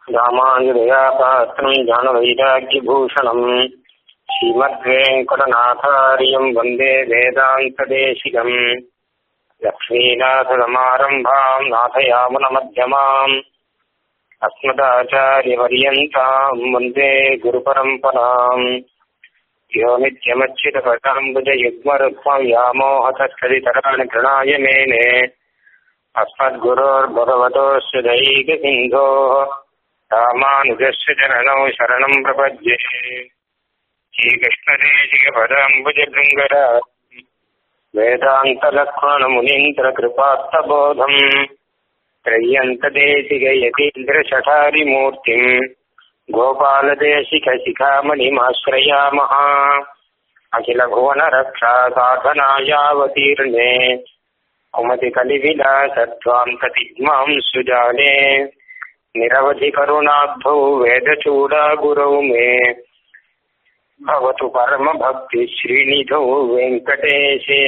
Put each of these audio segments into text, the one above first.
रामानुजयापात्रम् ज्ञानवैराग्यभूषणम् श्रीमद्वेङ्कटनाथार्यम् वन्दे वेदान्तदेशिकम् लक्ष्मीनाथसमारम्भाम् नाथयामुनमध्यमाम् अस्मदाचार्यपर्यन्ताम् वन्दे गुरुपरम्पराम् यो नित्यमच्युतपदाम्बुजयुग्मरुक्मव्यामोहतस्तदितराणि गृणाय मेने अस्मद्गुरोर्भगवतोऽस्य दैकसिन्धोः रामानुजस्य चरणौ शरणम् प्रपद्ये श्रीकृष्णदेशिकपदाम्बुजभृङ्गर वेदान्तलक्ष्मणमुनीन्द्रकृपात्तबोधम् त्रय्यन्तदेशिकयतीन्द्रशठारिमूर्तिम् गोपालदेशिकशिखामणिमाश्रयामः अखिलभुवनरक्षा साधनायावतीर्णे कुमतिकलिविलासत्वान्ततिग्मां सुजाने निरवधिकरुणाब्धौ वेदचूडागुरौ मे भवतु परमभक्तिश्रीनिधौ वेङ्कटेशे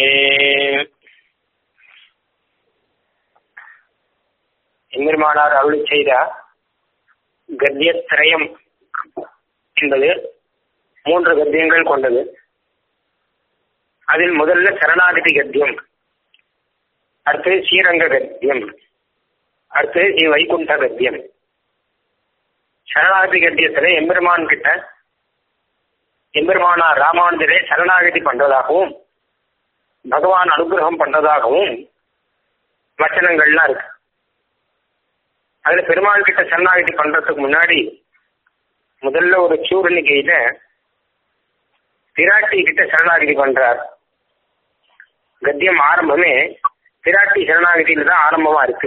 எம்பெருமானார் அருளி செய்த கத்தியத்திரயம் என்பது மூன்று கத்தியங்கள் கொண்டது அதில் முதல்ல சரணாகதி கத்தியம் அடுத்து ஸ்ரீரங்க கத்தியம் அடுத்து ஸ்ரீ வைகுண்ட கத்தியம் சரணாகதி கத்தியத்துல எம்பெருமான் கிட்ட எம்பெருமானார் ராமானுஜரே சரணாகதி பண்றதாகவும் பகவான் அனுகிரகம் பண்றதாகவும் வச்சனங்கள்லாம் இருக்கு அதுல பெருமாள் கிட்ட சரணாகதி பண்றதுக்கு முன்னாடி முதல்ல ஒரு சூரணிக்கையில பிராட்டி கிட்ட சரணாகதி பண்றார் கத்தியம் ஆரம்பமே பிராட்டி சரணாகதியில தான் ஆரம்பமா இருக்கு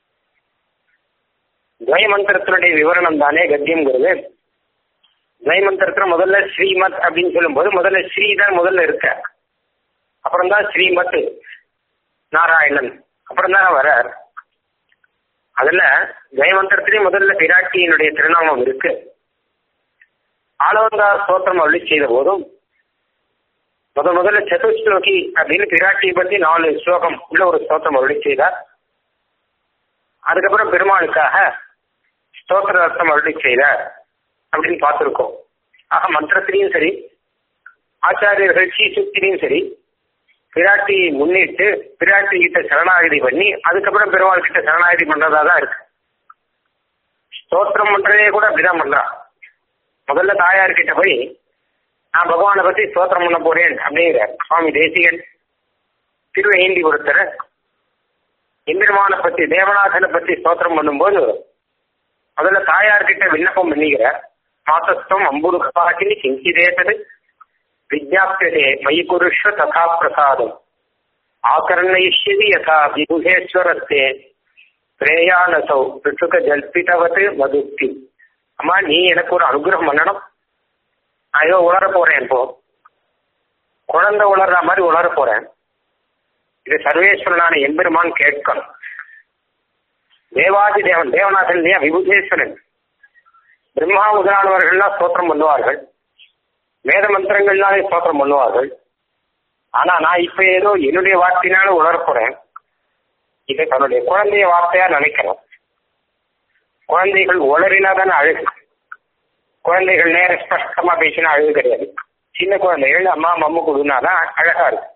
துவயமந்திரத்தினுடைய விவரணம் தானே கத்தியம்ங்கிறது துவயமந்திரத்துல முதல்ல ஸ்ரீமத் அப்படின்னு சொல்லும்போது முதல்ல ஸ்ரீ தான் முதல்ல இருக்க அப்புறம் தான் ஸ்ரீமத் நாராயணன் அப்புறம் தான் வரார் அதுல ஜெயமந்திரத்திலே முதல்ல பிராட்டியினுடைய திருநாமம் இருக்கு ஆளவந்தா ஸ்தோத்திரம் அருளி செய்த போதும் முத முதல்ல சதுஸ்லோகி அப்படின்னு பிராட்டியை பத்தி நாலு ஸ்லோகம் உள்ள ஒரு ஸ்தோத்திரம் அருளி செய்தார் அதுக்கப்புறம் பெருமாளுக்காக ஸ்தோத்திர ரத்தம் அருளி செய்தார் அப்படின்னு பார்த்துருக்கோம் ஆக மந்திரத்திலையும் சரி ஆச்சாரியர்கள் ஸ்ரீசுத்திலையும் சரி பிராட்டியை முன்னிட்டு பிராட்டி கிட்ட சரணாகதி பண்ணி அதுக்கப்புறம் பெருமாள் கிட்ட சரணாகதி பண்றதா தான் இருக்கு ஸ்தோத்திரம் பண்றதே கூட அப்படிதான் பண்றான் முதல்ல தாயார் கிட்ட போய் நான் பகவானை பத்தி ஸ்தோத்திரம் பண்ண போறேன் அப்படிங்கிற சுவாமி தேசிகன் திருவேந்தி கொடுத்தர இந்திரமான பத்தி தேவநாதனை பத்தி ஸ்தோத்திரம் பண்ணும்போது முதல்ல தாயார் கிட்ட விண்ணப்பம் பண்ணிக்கிற மாத்தஸ்தம் அம்புருகாக்கினி கிஞ்சிதேதது விஜாபியதே மயி குருஷ்வ ததா பிரசாதம் ஆகர்ணயிஷ்யதி யதா விபுகேஸ்வரத்தே பிரேயானசௌ பிட்டுக ஜல்பிதவத்து மதுக்தி அம்மா நீ எனக்கு ஒரு அனுகிரகம் பண்ணணும் நான் ஏதோ உணர போறேன் இப்போ குழந்தை உணர்ற மாதிரி உணர போறேன் இது சர்வேஸ்வரனான எம்பெருமான் கேட்கணும் தேவாதி தேவன் தேவநாதன் இல்லையா விபுதேஸ்வரன் பிரம்மா முதலானவர்கள்லாம் ஸ்தோத்திரம் பண்ணுவார்கள் வேத மந்திரங்கள்னாலே ஸ்தோத்திரம் பண்ணுவார்கள் ஆனா நான் இப்ப ஏதோ என்னுடைய வார்த்தையினால உணரப்போறேன் இதை தன்னுடைய குழந்தைய வார்த்தையா நினைக்கிறேன் குழந்தைகள் உளறினாதானே அழகு குழந்தைகள் நேர ஸ்பஷ்டமா பேசினா அழகு கிடையாது சின்ன குழந்தைகள் அம்மா மம்மு கொடுனாதான் அழகா இருக்கு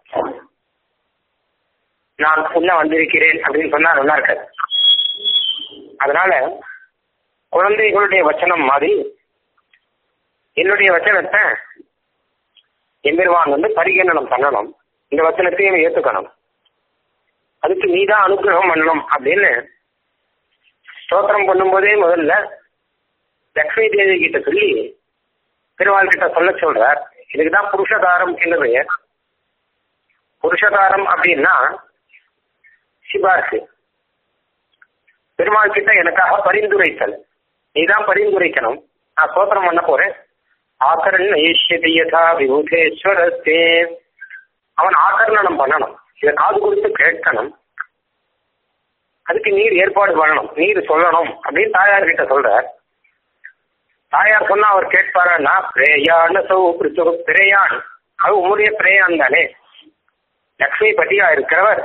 நான் உன்ன வந்திருக்கிறேன் அப்படின்னு சொன்னா நல்லா இருக்காது அதனால குழந்தைகளுடைய வச்சனம் மாதிரி என்னுடைய வச்சனத்தை எம்பெருமான் வந்து பரிகணனம் பண்ணணும் இந்த வச்சனத்தையும் ஏத்துக்கணும் அதுக்கு நீ தான் அனுகிரகம் பண்ணணும் அப்படின்னு ஸ்தோத்திரம் பண்ணும்போதே முதல்ல லக்ஷ்மி தேவி கிட்ட சொல்லி பெருமாள் கிட்ட சொல்ல சொல்றார் இதுக்குதான் புருஷதாரம் என்று பெயர் புருஷதாரம் அப்படின்னா சிபார்சு பெருமாள் கிட்ட எனக்காக பரிந்துரைத்தல் நீ தான் பரிந்துரைக்கணும் நான் ஸ்தோத்திரம் பண்ண போறேன் ஆகரண் ஐஷ்யதி யதா விபூதேஸ்வரத்தே அவன் ஆகரணம் பண்ணணும் இதை காது கொடுத்து கேட்கணும் அதுக்கு நீர் ஏற்பாடு பண்ணணும் நீர் சொல்லணும் அப்படின்னு தாயார் கிட்ட சொல்றார் தாயார் சொன்னா அவர் கேட்பாரா பிரேயான சௌ பிரித்து பிரேயான் அது உம்முடைய பிரேயான் தானே லக்ஷ்மி பதியா இருக்கிறவர்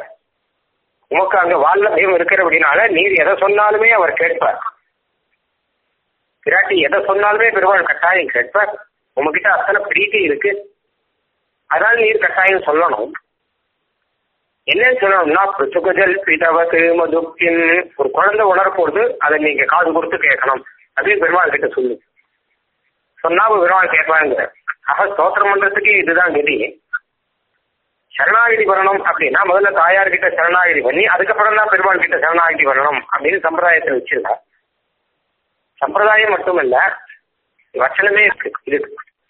உமக்கு அங்க வால்லபியம் இருக்கிறபடினால நீர் எதை சொன்னாலுமே அவர் கேட்பார் பிராட்டி எதை சொன்னாலுமே பெருமாள் கட்டாயம் கேட்பார் உங்ககிட்ட அத்தனை பிரீத்தி இருக்கு அதனால நீர் கட்டாயம் சொல்லணும் என்னன்னு சொல்லணும்னா பிருத்துகுஜல் பிதவத்து மதுக்கின் ஒரு குழந்தை உணரப்போது அதை நீங்க காது கொடுத்து கேட்கணும் அப்படின்னு பெருமாள் கிட்ட சொல்லு சொன்னா பெருமாள் கேட்பாங்க ஆக ஸ்தோத்திரம் பண்றதுக்கு இதுதான் கதி சரணாகிதி பண்ணணும் அப்படின்னா முதல்ல தாயார் கிட்ட சரணாகிதி பண்ணி அதுக்கப்புறம் தான் பெருமாள் கிட்ட சரணாகிதி பண்ணணும் அப்படின்னு சம்பிரதாயத்தை வச்சிருந்தா சம்பிரதாயம் மட்டுமல்ல வச்சனமே இருக்கு இதுக்கு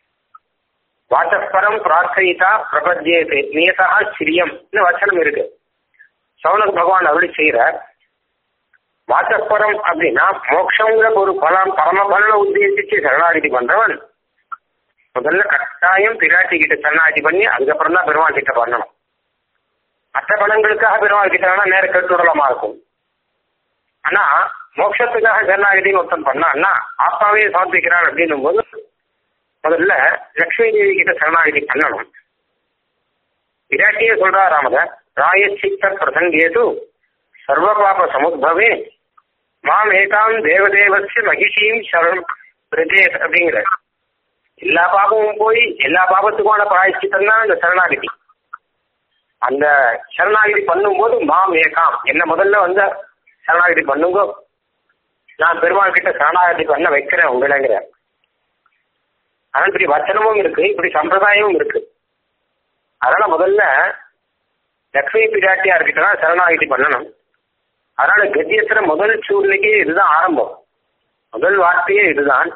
வாசஸ்பரம் பிரார்த்தயிதா பிரபத்தியேது நியதா சிரியம் வச்சனம் இருக்கு சவுனக் பகவான் அருளி செய்யறார் வாசஸ்பரம் அப்படின்னா மோட்சங்கிற ஒரு பலம் பரம பலனை உத்தேசிச்சு சரணாகிதி பண்றவன் முதல்ல கட்டாயம் பிராட்டி கிட்ட சரணாகிதி பண்ணி அதுக்கப்புறம் தான் பெருமாள் கிட்ட பண்ணணும் மற்ற பலன்களுக்காக பெருமாள் கிட்ட வேணா நேர கட்டுடலமா இருக்கும் ஆனா மோட்சத்துக்காக சரணாகிதின்னு ஒருத்தன் பண்ணான்னா ஆத்மாவே சமர்ப்பிக்கிறான் அப்படின்னும் போது முதல்ல லக்ஷ்மி தேவி கிட்ட சரணாகிதி பண்ணணும் விராட்டியே சொல்றா ராமத ராயச்சித்த பிரசங்கேது சர்வ பாப சமுத்பவே மாம் ஏகாம் தேவதேவசிய மகிஷியும் சரணம் பிரதேஷ் அப்படிங்கிற எல்லா பாபமும் போய் எல்லா பாபத்துக்குமான பிராயச்சித்தம் தான் இந்த சரணாகிதி அந்த சரணாகிதி பண்ணும்போது மாம் ஏகாம் என்ன முதல்ல வந்து சரணாகிதி பண்ணுங்க நான் பெருமாள் கிட்ட சரணாகிதி பண்ண வைக்கிறேன் உங்களைங்கிற அதனால இப்படி வச்சனமும் இருக்கு இப்படி சம்பிரதாயமும் இருக்கு அதனால முதல்ல லக்ஷ்மி பிராட்டியா இருக்கிட்டா சரணாகிதி பண்ணணும் அதனால கத்தியத்துல முதல் சூழ்நிலைக்கு இதுதான் ஆரம்பம் முதல் வார்த்தையே இதுதான்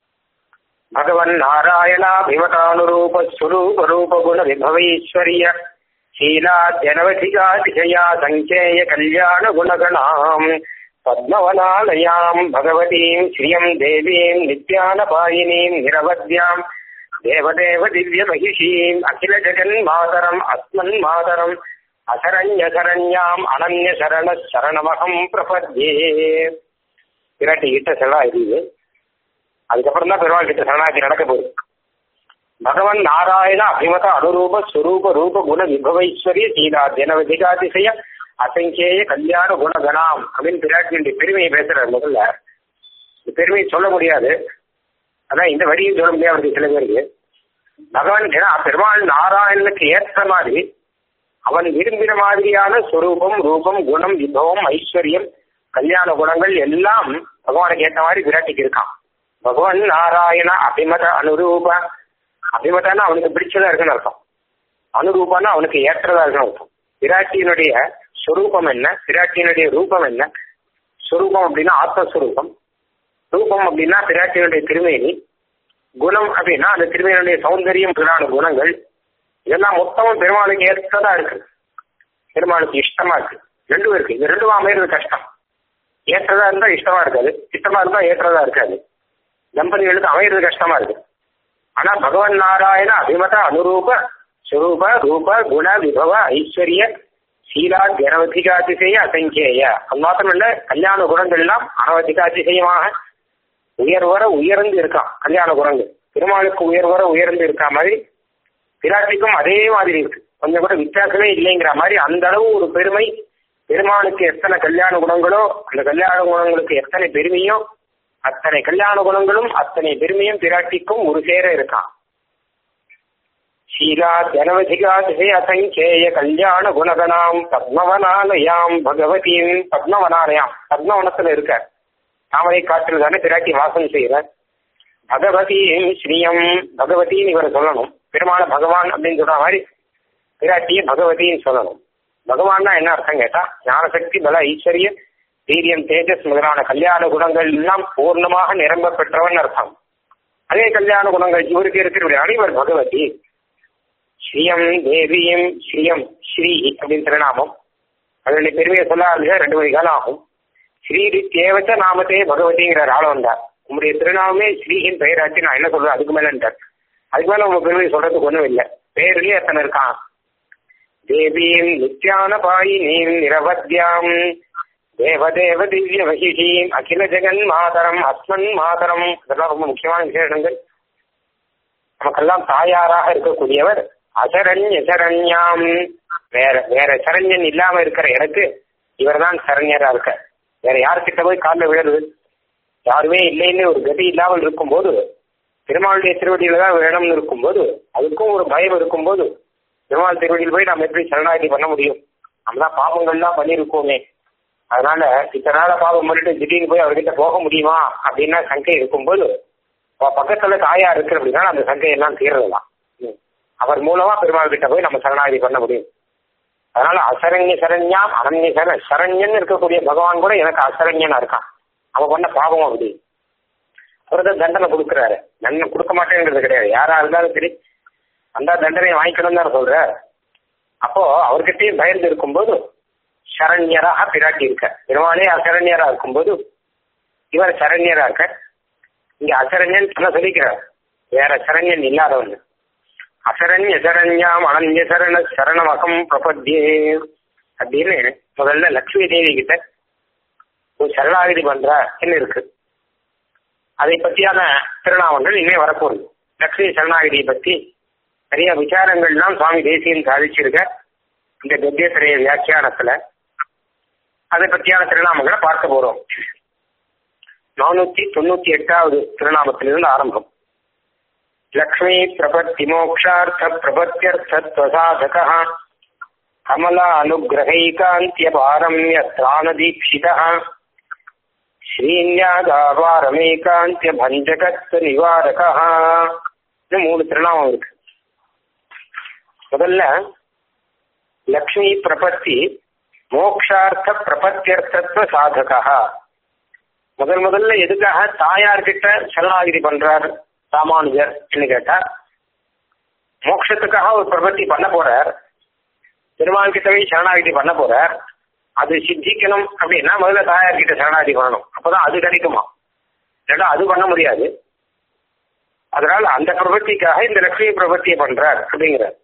பகவன் நாராயணா பிமதானுரூப ஸ்வரூப ரூப குண விபவைஸ்வரிய சீலா ஜனவதிகாதிசயா சங்கேய கல்யாண குணகணாம் பத்மவனாலயாம் பகவதீம் ஸ்ரீயம் தேவீம் நித்யானபாயினீம் நிரவத்யாம் தேவதேவ திவ்ய மகிஷீம் அகில ஜெகன் மாதரம் அஸ்மன் மாதரம் அசரண்ய சரண்யாம் அனன்ய சரண சரணமகம் பிரபத்யே பிராட்டி கிட்ட செல்லா இது அதுக்கப்புறம் தான் பெருமாள் கிட்ட சரணாகி நடக்க போகுது பகவன் நாராயண அபிமத அனுரூப ஸ்வரூப ரூப குண விபவைஸ்வரிய சீலா ஜனவதிகாதிசய அசங்கேய கல்யாண குணகணாம் அப்படின்னு பிராட்டியுடைய பெருமையை பேசுறாரு முதல்ல இந்த பெருமையை சொல்ல முடியாது அதான் இந்த வரியும் சொல்ல முடியாது சில பேருக்கு பகவான் ஏன்னா பெருமாள் நாராயணனுக்கு ஏற்ற மாதிரி அவன் விரும்பின மாதிரியான ஸ்வரூபம் ரூபம் குணம் விபவம் ஐஸ்வர்யம் கல்யாண குணங்கள் எல்லாம் பகவானுக்கு ஏற்ற மாதிரி விராட்டிக்கு இருக்கான் பகவான் நாராயண அபிமத அனுரூப அபிமதானா அவனுக்கு பிடிச்சதா இருக்குன்னு அர்த்தம் அனுரூபானா அவனுக்கு ஏற்றதா இருக்குன்னு அர்த்தம் விராட்டியினுடைய ஸ்வரூபம் என்ன விராட்டியினுடைய ரூபம் என்ன ஸ்வரூபம் அப்படின்னா ஆத்மஸ்வரூபம் ரூபம் அப்படின்னா பிராட்டியினுடைய திருமேனி குணம் அப்படின்னா அந்த திருமேனியுடைய சௌந்தரியம் முதலான குணங்கள் இதெல்லாம் மொத்தமும் பெருமாளுக்கு ஏற்றதா இருக்கு பெருமாளுக்கு இஷ்டமா இருக்கு ரெண்டும் இருக்கு இது ரெண்டும் அமைகிறது கஷ்டம் ஏற்றதா இருந்தா இஷ்டமா இருக்காது இஷ்டமா இருந்தா ஏற்றதா இருக்காது தம்பதிகளுக்கு அமைகிறது கஷ்டமா இருக்கு ஆனா பகவான் நாராயண அபிமத அனுரூப சுரூப ரூப குண விபவ ஐஸ்வர்ய சீலா ஜனவதிகாதிசய அசங்கேய அது மாத்திரமல்ல கல்யாண குணங்கள் எல்லாம் அனவதிகாதிசயமாக உயர்வர உயர்ந்து இருக்கான் கல்யாண குணங்கள் பெருமாளுக்கு உயர்வர உயர்ந்து இருக்கா மாதிரி பிராட்டிக்கும் அதே மாதிரி இருக்கு கொஞ்சம் கூட வித்தியாசமே இல்லைங்கிற மாதிரி அந்த அளவு ஒரு பெருமை பெருமாளுக்கு எத்தனை கல்யாண குணங்களோ அந்த கல்யாண குணங்களுக்கு எத்தனை பெருமையோ அத்தனை கல்யாண குணங்களும் அத்தனை பெருமையும் பிராட்டிக்கும் ஒரு சேர இருக்கான் ஷீலா ஜனவதிகாதிசய அசங்கேய கல்யாண குணகணாம் பத்மவனாலயாம் பகவதீம் பத்மவனாலயாம் பத்மவனத்துல இருக்க தாமரை காற்றில் தானே பிராட்டி வாசம் செய்யற பகவதீம் ஸ்ரீயம் பகவதின்னு இவரை சொல்லணும் பெருமாள பகவான் அப்படின்னு சொல்ற மாதிரி பிராட்டியை பகவதின்னு சொல்லணும் பகவான்னா என்ன அர்த்தம் கேட்டா ஞானசக்தி பல ஐஸ்வர்ய வீரியம் தேஜஸ் முதலான கல்யாண குணங்கள் எல்லாம் பூர்ணமாக நிரம்ப பெற்றவன் அர்த்தம் அதே கல்யாண குணங்கள் இவருக்கு இருக்கிற இவர் பகவதி ஸ்ரீயம் தேவியம் ஸ்ரீயம் ஸ்ரீ அப்படின்னு திருநாமம் அதனுடைய பெருமையை சொல்லாத ரெண்டு மணி காலம் ஆகும் ஸ்ரீ தேவச்ச நாமத்தே பகவதிங்கிற ஆள் வந்தார் உங்களுடைய திருநாமே ஸ்ரீயின் பெயராச்சு நான் என்ன சொல்றேன் அதுக்கு மேலன்றார் அதுக்கு மேல உங்க பெருமையை சொல்றதுக்கு ஒண்ணும் இல்லை பேர்லயே எத்தனை இருக்கான் தேவீம் நித்யான பாயினீம் நிரவத்யாம் தேவதேவ திவ்ய மகிஷீம் அகில ஜெகன் மாதரம் அஸ்மன் மாதரம் இதெல்லாம் ரொம்ப முக்கியமான விசேஷங்கள் நமக்கெல்லாம் தாயாராக இருக்கக்கூடியவர் அசரண்ய சரண்யாம் வேற வேற சரண்யன் இல்லாம இருக்கிற எனக்கு இவர் தான் சரண்யரா இருக்க வேற யார்கிட்ட போய் காலில் விழுறது யாருமே இல்லைன்னு ஒரு கதி இல்லாமல் இருக்கும்போது பெருமாளுடைய திருவடியில தான் வேணும்னு இருக்கும்போது அதுக்கும் ஒரு பயம் இருக்கும்போது பெருமாள் திருவடியில் போய் நம்ம எப்படி சரணாகதி பண்ண முடியும் நம்ம தான் பாவங்கள்லாம் பண்ணியிருக்கோமே அதனால இத்தனை நாள பாவம் பண்ணிட்டு திடீர்னு போய் அவர்கிட்ட போக முடியுமா அப்படின்னா சங்கை இருக்கும்போது அவ பக்கத்துல தாயா இருக்கு அப்படின்னா அந்த சங்கையெல்லாம் தீரலாம் ம். அவர் மூலமா பெருமாள் கிட்ட போய் நம்ம சரணாகதி பண்ண முடியும் அதனால அசரண்ய சரண்யாம் அனன்ய சர சரண்யன் இருக்கக்கூடிய பகவான் கூட எனக்கு அசரண்யனா இருக்கான் அவன் பண்ண பாவம் அப்படி அவர் தான் தண்டனை கொடுக்குறாரு தண்டனை கொடுக்க மாட்டேங்கிறது கிடையாது யாரா இருந்தாலும் சரி அந்த தண்டனையை வாங்கிக்கணும் தான் சொல்ற அப்போ அவர்கிட்டயும் பயந்து இருக்கும்போது சரண்யராக பிராட்டி இருக்க பெருமாளே அசரண்யரா இருக்கும்போது இவர் சரண்யரா இருக்க இங்க அசரண்யன் சொல்ல சொல்லிக்கிறார் வேற சரண்யன் இல்லாதவன் அசரண்ய சரண்யாம் அனன்ய சரண சரணமகம் பிரபத்தியே அப்படின்னு முதல்ல லட்சுமி தேவி கிட்ட ஒரு சரணாகதி பண்ற என்ன இருக்கு அதை பற்றியான திருநாமங்கள் இனிமே வரப்போகுது லட்சுமி சரணாகதியை பத்தி நிறைய விசாரங்கள்லாம் சுவாமி தேசியன் சாதிச்சிருக்க இந்த கத்தியத்திரைய வியாக்கியானத்துல அதை பற்றியான திருநாமங்களை பார்க்க போறோம் நானூத்தி தொண்ணூத்தி எட்டாவது திருநாமத்திலிருந்து ஆரம்பம் லக்ஷ்மி பிரபத்தி மோக்ஷார்த்த பிரபத்தியர்த்தத்வசாதக கமலா அனுகிரகைகாந்திய பாரம்ய திராணதீட்சித ஸ்ரீன்யாதாபாரமேகாந்திய பஞ்சகத்வ நிவாரக இது மூணு திருநாமம் இருக்கு முதல்ல லக்ஷ்மி பிரபத்தி மோக்ஷார்த்த பிரபத்தியர்த்தத்வ சாதகா முதல் முதல்ல எதுக்காக தாயார்கிட்ட சரணாகிதி பண்றார் ராமானுஜர் கேட்டா மோட்சத்துக்காக ஒரு பிரபத்தி பண்ண போறார் பெருமாள் கிட்டவே சரணாகிதி பண்ண போறார் அது சித்திக்கணும் அப்படின்னா முதல்ல தாயார்கிட்ட சரணாகிதி பண்ணணும் அப்பதான் அது கிடைக்குமா இல்லைன்னா அது பண்ண முடியாது அதனால அந்த பிரபத்திக்காக இந்த லட்சுமி பிரபத்தியை பண்றார் அப்படிங்கிறார்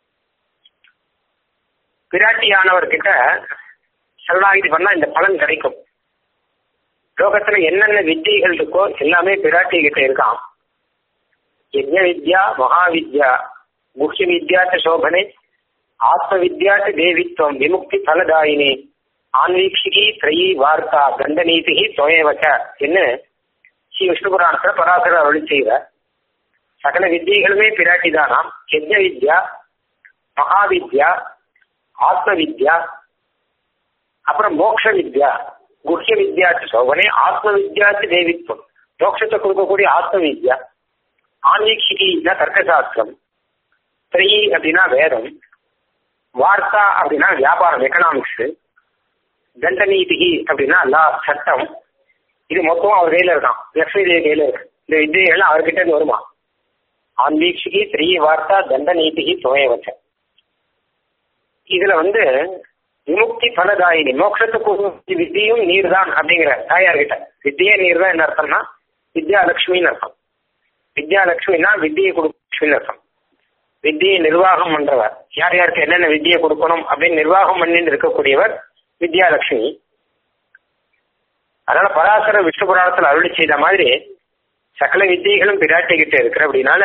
பிராட்டியானவர்கிட்ட சரணாகிதி பண்ணா இந்த பலன் கிடைக்கும் லோகத்துல என்னென்ன வித்தியைகள் இருக்கோ எல்லாமே பிராட்டி கிட்ட இருக்கான் யஜ்ஞ வித்யா மகாவித்யா முக்கிய வித்யாச்ச சோபனே ஆத்ம வித்யாச்ச தேவித்வம் விமுக்தி பலதாயினே ஆன்வீக்ஷிகி திரையி வார்த்தா கண்டநீதி துவயவச்ச என்ன ஸ்ரீ விஷ்ணு புராணத்துல பராசர அருளி செய்வார் சகல வித்தியைகளுமே பிராட்டி தானாம் யஜ்ஞ வித்யா மகாவித்யா ஆத்ம வித்யா அப்புறம் மோக்ஷ வித்யா குஹ்ய வித்யாச்சு சோபனே ஆத்ம வித்யாச்சு தேவித்வம் மோட்சத்தை கொடுக்கக்கூடிய ஆத்ம வித்யா ஆன்வீக்ஷிகினா தர்க்கசாஸ்திரம் த்ரீ அப்படின்னா வேதம் வார்த்தா அப்படின்னா வியாபாரம் எக்கனாமிக்ஸ் தண்டநீதிகி அப்படின்னா எல்லா சட்டம் இது மொத்தம் அவர் கையில இருக்கான் லட்சுமி தேவி கையில இருக்கு இந்த வித்தியெல்லாம் அவர்கிட்ட இருந்து வருமா ஆன்வீக்ஷிகி த்ரீ வார்த்தா தண்டநீதிகி துணையவச்ச இதுல வந்து விமுக்தி பலதாயினி மோட்சத்துக்கு வித்தியும் நீர் தான் அப்படிங்கிற தாயார்கிட்ட வித்தியே நீர் தான் என்ன அர்த்தம்னா வித்யாலட்சுமின்னு அர்த்தம் வித்யாலட்சுமினா வித்தியை கொடுக்கலட்சுமின்னு அர்த்தம் வித்தியை நிர்வாகம் பண்றவர் யார் யாருக்கு என்னென்ன வித்தியை கொடுக்கணும் அப்படின்னு நிர்வாகம் பண்ணிட்டு இருக்கக்கூடியவர் வித்யாலட்சுமி அதனால பராசர விஷ்ணு புராணத்துல அருளி செய்த மாதிரி சகல வித்தியைகளும் பிராட்டி கிட்ட இருக்கிற அப்படின்னால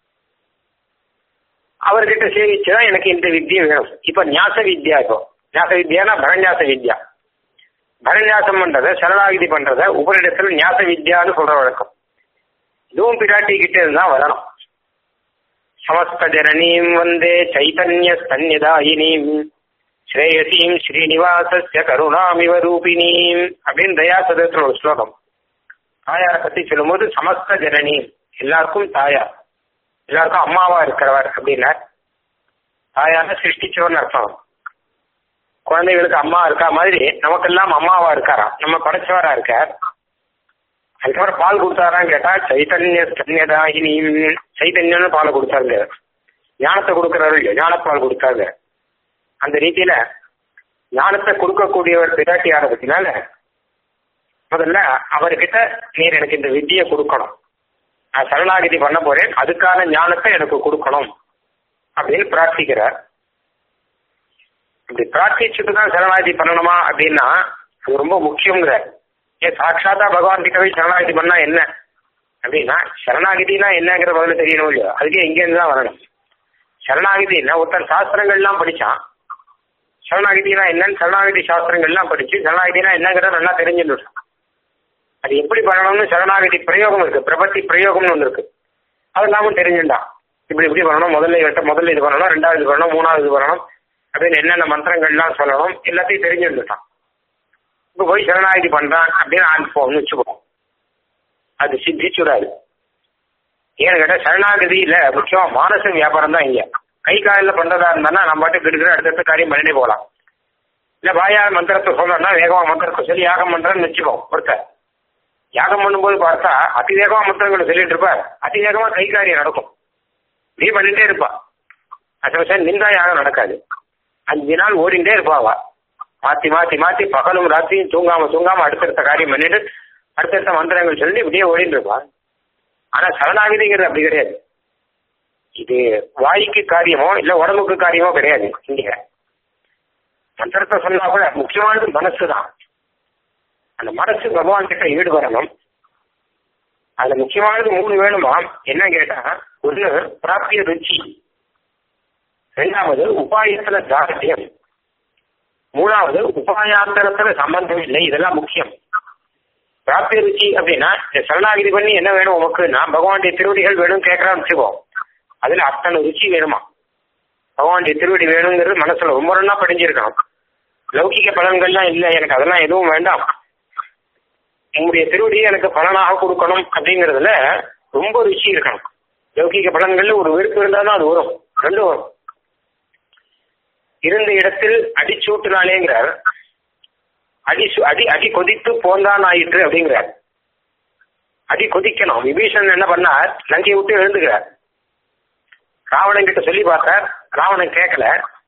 அவர்கிட்ட சேவிச்சுதான் எனக்கு இந்த வித்தியை வேணும் இப்ப ஞாச வித்யா இப்போ ஞாச வித்யானா பரநியாச வித்யா பரநியாசம் பண்றத சரணாகிதி பண்றத உபரிடத்துல ஞாச வித்யான்னு சொல்ற வழக்கம் இதுவும் பிராட்டி கிட்ட இருந்தா வரணும் சமஸ்த ஜனனீம் வந்தே சைதன்ய ஸ்தன்யதாயினீம் ஸ்ரேயசீம் ஸ்ரீனிவாசஸ்ய கருணாமிவ ரூபினீம் அப்படின்னு தயாசதத்துல ஒரு ஸ்லோகம் தாயாரை பத்தி சொல்லும்போது சமஸ்த ஜனனீம் எல்லாருக்கும் தாயார் எல்லாருக்கும் அம்மாவா இருக்கிறவர் அப்படின்னா தாயார சிருஷ்டிச்சவர்னு அர்த்தம் குழந்தைகளுக்கு அம்மா இருக்கா மாதிரி நமக்கெல்லாம் அம்மாவா இருக்காராம் நம்ம படைச்சவரா இருக்கார் அதுக்கப்புறம் பால் கொடுத்தாரான்னு கேட்டா சைத்தன்ய ஸ்தன்யதாகினி சைத்தன்யம்னு பாலை கொடுத்தாருங்க ஞானத்தை கொடுக்கறாரு இல்லையா ஞானப்பால் கொடுத்தாங்க அந்த ரீதியில ஞானத்தை கொடுக்கக்கூடியவர் பிராட்டியார பத்தினால முதல்ல அவர்கிட்ட நீர் எனக்கு இந்த வித்தியை கொடுக்கணும் நான் சரணாகதி பண்ண போறேன் அதுக்கான ஞானத்தை எனக்கு கொடுக்கணும் அப்படின்னு பிரார்த்திக்கிறார் இப்படி பிரார்த்திச்சுட்டு தான் சரணாகதி பண்ணணுமா அப்படின்னா அது ரொம்ப முக்கியங்கிறார் ஏன் சாட்சாத்தா பகவான் கிட்ட போய் சரணாகதி பண்ணா என்ன அப்படின்னா சரணாகதினா என்னங்கிற பதில தெரியணும் இல்லையோ அதுக்கே இங்கேருந்து தான் வரணும் சரணாகதினா ஒருத்தர் சாஸ்திரங்கள்லாம் படிச்சான் சரணாகதினா என்னன்னு சரணாகதி சாஸ்திரங்கள்லாம் படிச்சு சரணாகதினா என்னங்கிறத நல்லா தெரிஞ்சுட்டு அது எப்படி பண்ணணும்னு சரணாகதி பிரயோகம் இருக்கு பிரபத்தி பிரயோகம்னு ஒன்று இருக்கு அது இல்லாமல் தெரிஞ்சுட்டான் இப்படி இப்படி பண்ணணும் முதல்ல இவர்கிட்ட முதல்ல இது பண்ணணும் ரெண்டாவது இது பண்ணணும் மூணாவது இது பண்ணணும் அப்படின்னு என்னென்ன மந்திரங்கள்லாம் சொல்லணும் எல்லாத்தையும் தெரிஞ்சுட்டான் இப்போ போய் சரணாகதி பண்றான் அப்படின்னு ஆரம்பிப்போம்னு வச்சுப்போம் அது சித்திச்சுடாது ஏன்னு கேட்டால் சரணாகதியில முக்கியமா மானச வியாபாரம் தான் இங்க கை காலில் பண்றதா இருந்தா நம்ம பாட்டு கிடுக்கிற அடுத்தடுத்த காரியம் பண்ணிட்டே போகலாம் இல்ல வாயா மந்திரத்தை சொல்லணும்னா வேகமா மந்திரத்தை சொல்லி யாகம் பண்றேன்னு வச்சுக்கோ ஒருத்தர் யாகம் பண்ணும்போது பார்த்தா அதிவேகமா மந்திரங்களை சொல்லிட்டு இருப்பார் அதிவேகமா கை காரியம் நடக்கும் நீ பண்ணிட்டே இருப்பா அது நின்றா யாகம் நடக்காது அஞ்சு நாள் ஓடிண்டே இருப்பாவா மாத்தி மாத்தி மாத்தி பகலும் ராத்திரியும் தூங்காம தூங்காம அடுத்தடுத்த காரியம் பண்ணிட்டு அடுத்தடுத்த மந்திரங்கள் சொல்லி இப்படியே ஓடிட்டு இருப்பா ஆனா சரணாகிதிங்கிறது அப்படி கிடையாது இது வாய்க்கு காரியமோ இல்ல உடம்புக்கு காரியமோ கிடையாது இங்க மந்திரத்தை சொன்னா கூட முக்கியமானது மனசு தான் அந்த மனசு பகவான் கிட்ட ஈடுபடணும் அதுல முக்கியமானது மூணு வேணுமா என்ன கேட்டா ஒண்ணு பிராப்திய ருச்சி ரெண்டாவது உபாயத்துல தாரியம் மூணாவது உபாயாந்தரத்துல சம்பந்தம் இல்லை இதெல்லாம் முக்கியம் பிராப்திய ருச்சி அப்படின்னா இந்த சரணாகிதி பண்ணி என்ன வேணும் உமக்குன்னா பகவானுடைய திருவடிகள் வேணும் கேட்கறான்னு வச்சுக்கோ அதுல அத்தனை ருச்சி வேணுமா பகவானுடைய திருவடி வேணுங்கிறது மனசுல ரொம்ப நல்லா படிஞ்சிருக்கணும் லௌகிக பலன்கள்லாம் இல்லை எனக்கு அதெல்லாம் எதுவும் வேண்டாம் உங்களுடைய திருவடியை எனக்கு பலனாக கொடுக்கணும் அப்படிங்கிறதுல ரொம்ப ருச்சி இருக்கணும் லௌகிக பலன்கள்ல ஒரு வெறுப்பு இருந்தால் தான் அது வரும் ரெண்டும் வரும் இருந்த இடத்தில் அடிச்சூட்டுனாலேங்கிறார் அடி அடி அடி கொதித்து போந்தான் ஆயிற்று அப்படிங்கிறார் அடி கொதிக்கணும் விபீஷன் என்ன பண்ணார் லங்கையை விட்டு எழுந்துக்கிறார் ராவணன் கிட்ட சொல்லி பார்த்தார் ராவணன் கேட்கல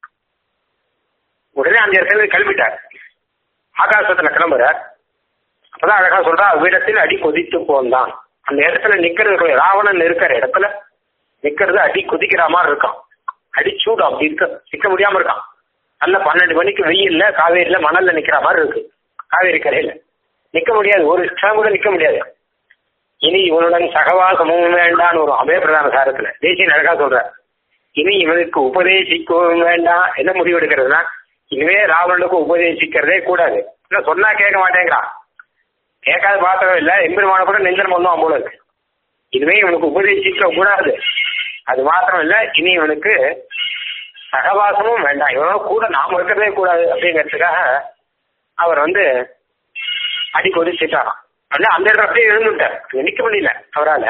உடனே அந்த இடத்துல கிளம்பிட்டார் ஆகாசத்துல கிளம்புறார் அப்பதான் அழகா சொல்றா அவ்விடத்தில் அடி கொதித்து போந்தான் அந்த இடத்துல நிக்கிறது ராவணன் இருக்கிற இடத்துல நிக்கிறது அடி கொதிக்கிற மாதிரி இருக்கான் அடி சூடு அப்படி இருக்க நிக்க முடியாம இருக்கான் நல்ல பன்னெண்டு மணிக்கு வெயில்ல காவேரியில மணல்ல நிக்கிற மாதிரி இருக்கு காவேரி கரையில நிக்க முடியாது ஒரு க்ஷணம் கூட நிக்க முடியாது இனி இவனுடன் சகவாசமும் வேண்டான்னு ஒரு அபய பிரதான சாரத்துல தேசிய அழகா சொல்ற இனி இவனுக்கு உபதேசிக்கவும் வேண்டாம் என்ன முடிவு எடுக்கிறதுனா இனிமே ராவணனுக்கு உபதேசிக்கிறதே கூடாது இல்ல சொன்னா கேட்க மாட்டேங்கிறான் கேட்காத பாத்திரம் இல்ல எம்பெருமான கூட நெஞ்சன் பண்ணுவான் போல இருக்கு இனிமே இவனுக்கு உபதேசிக்க கூடாது அது மாத்திரம் இல்ல இனி இவனுக்கு சகவாசமும் வேண்டாம் இவனோட கூட நாம இருக்கிறதே கூடாது அப்படிங்கிறதுக்காக அவர் வந்து அடி கொதிச்சுட்டாராம் அல்ல அந்த இடத்துல அப்படியே எழுந்துட்டார் நிக்க முடியல அவரால்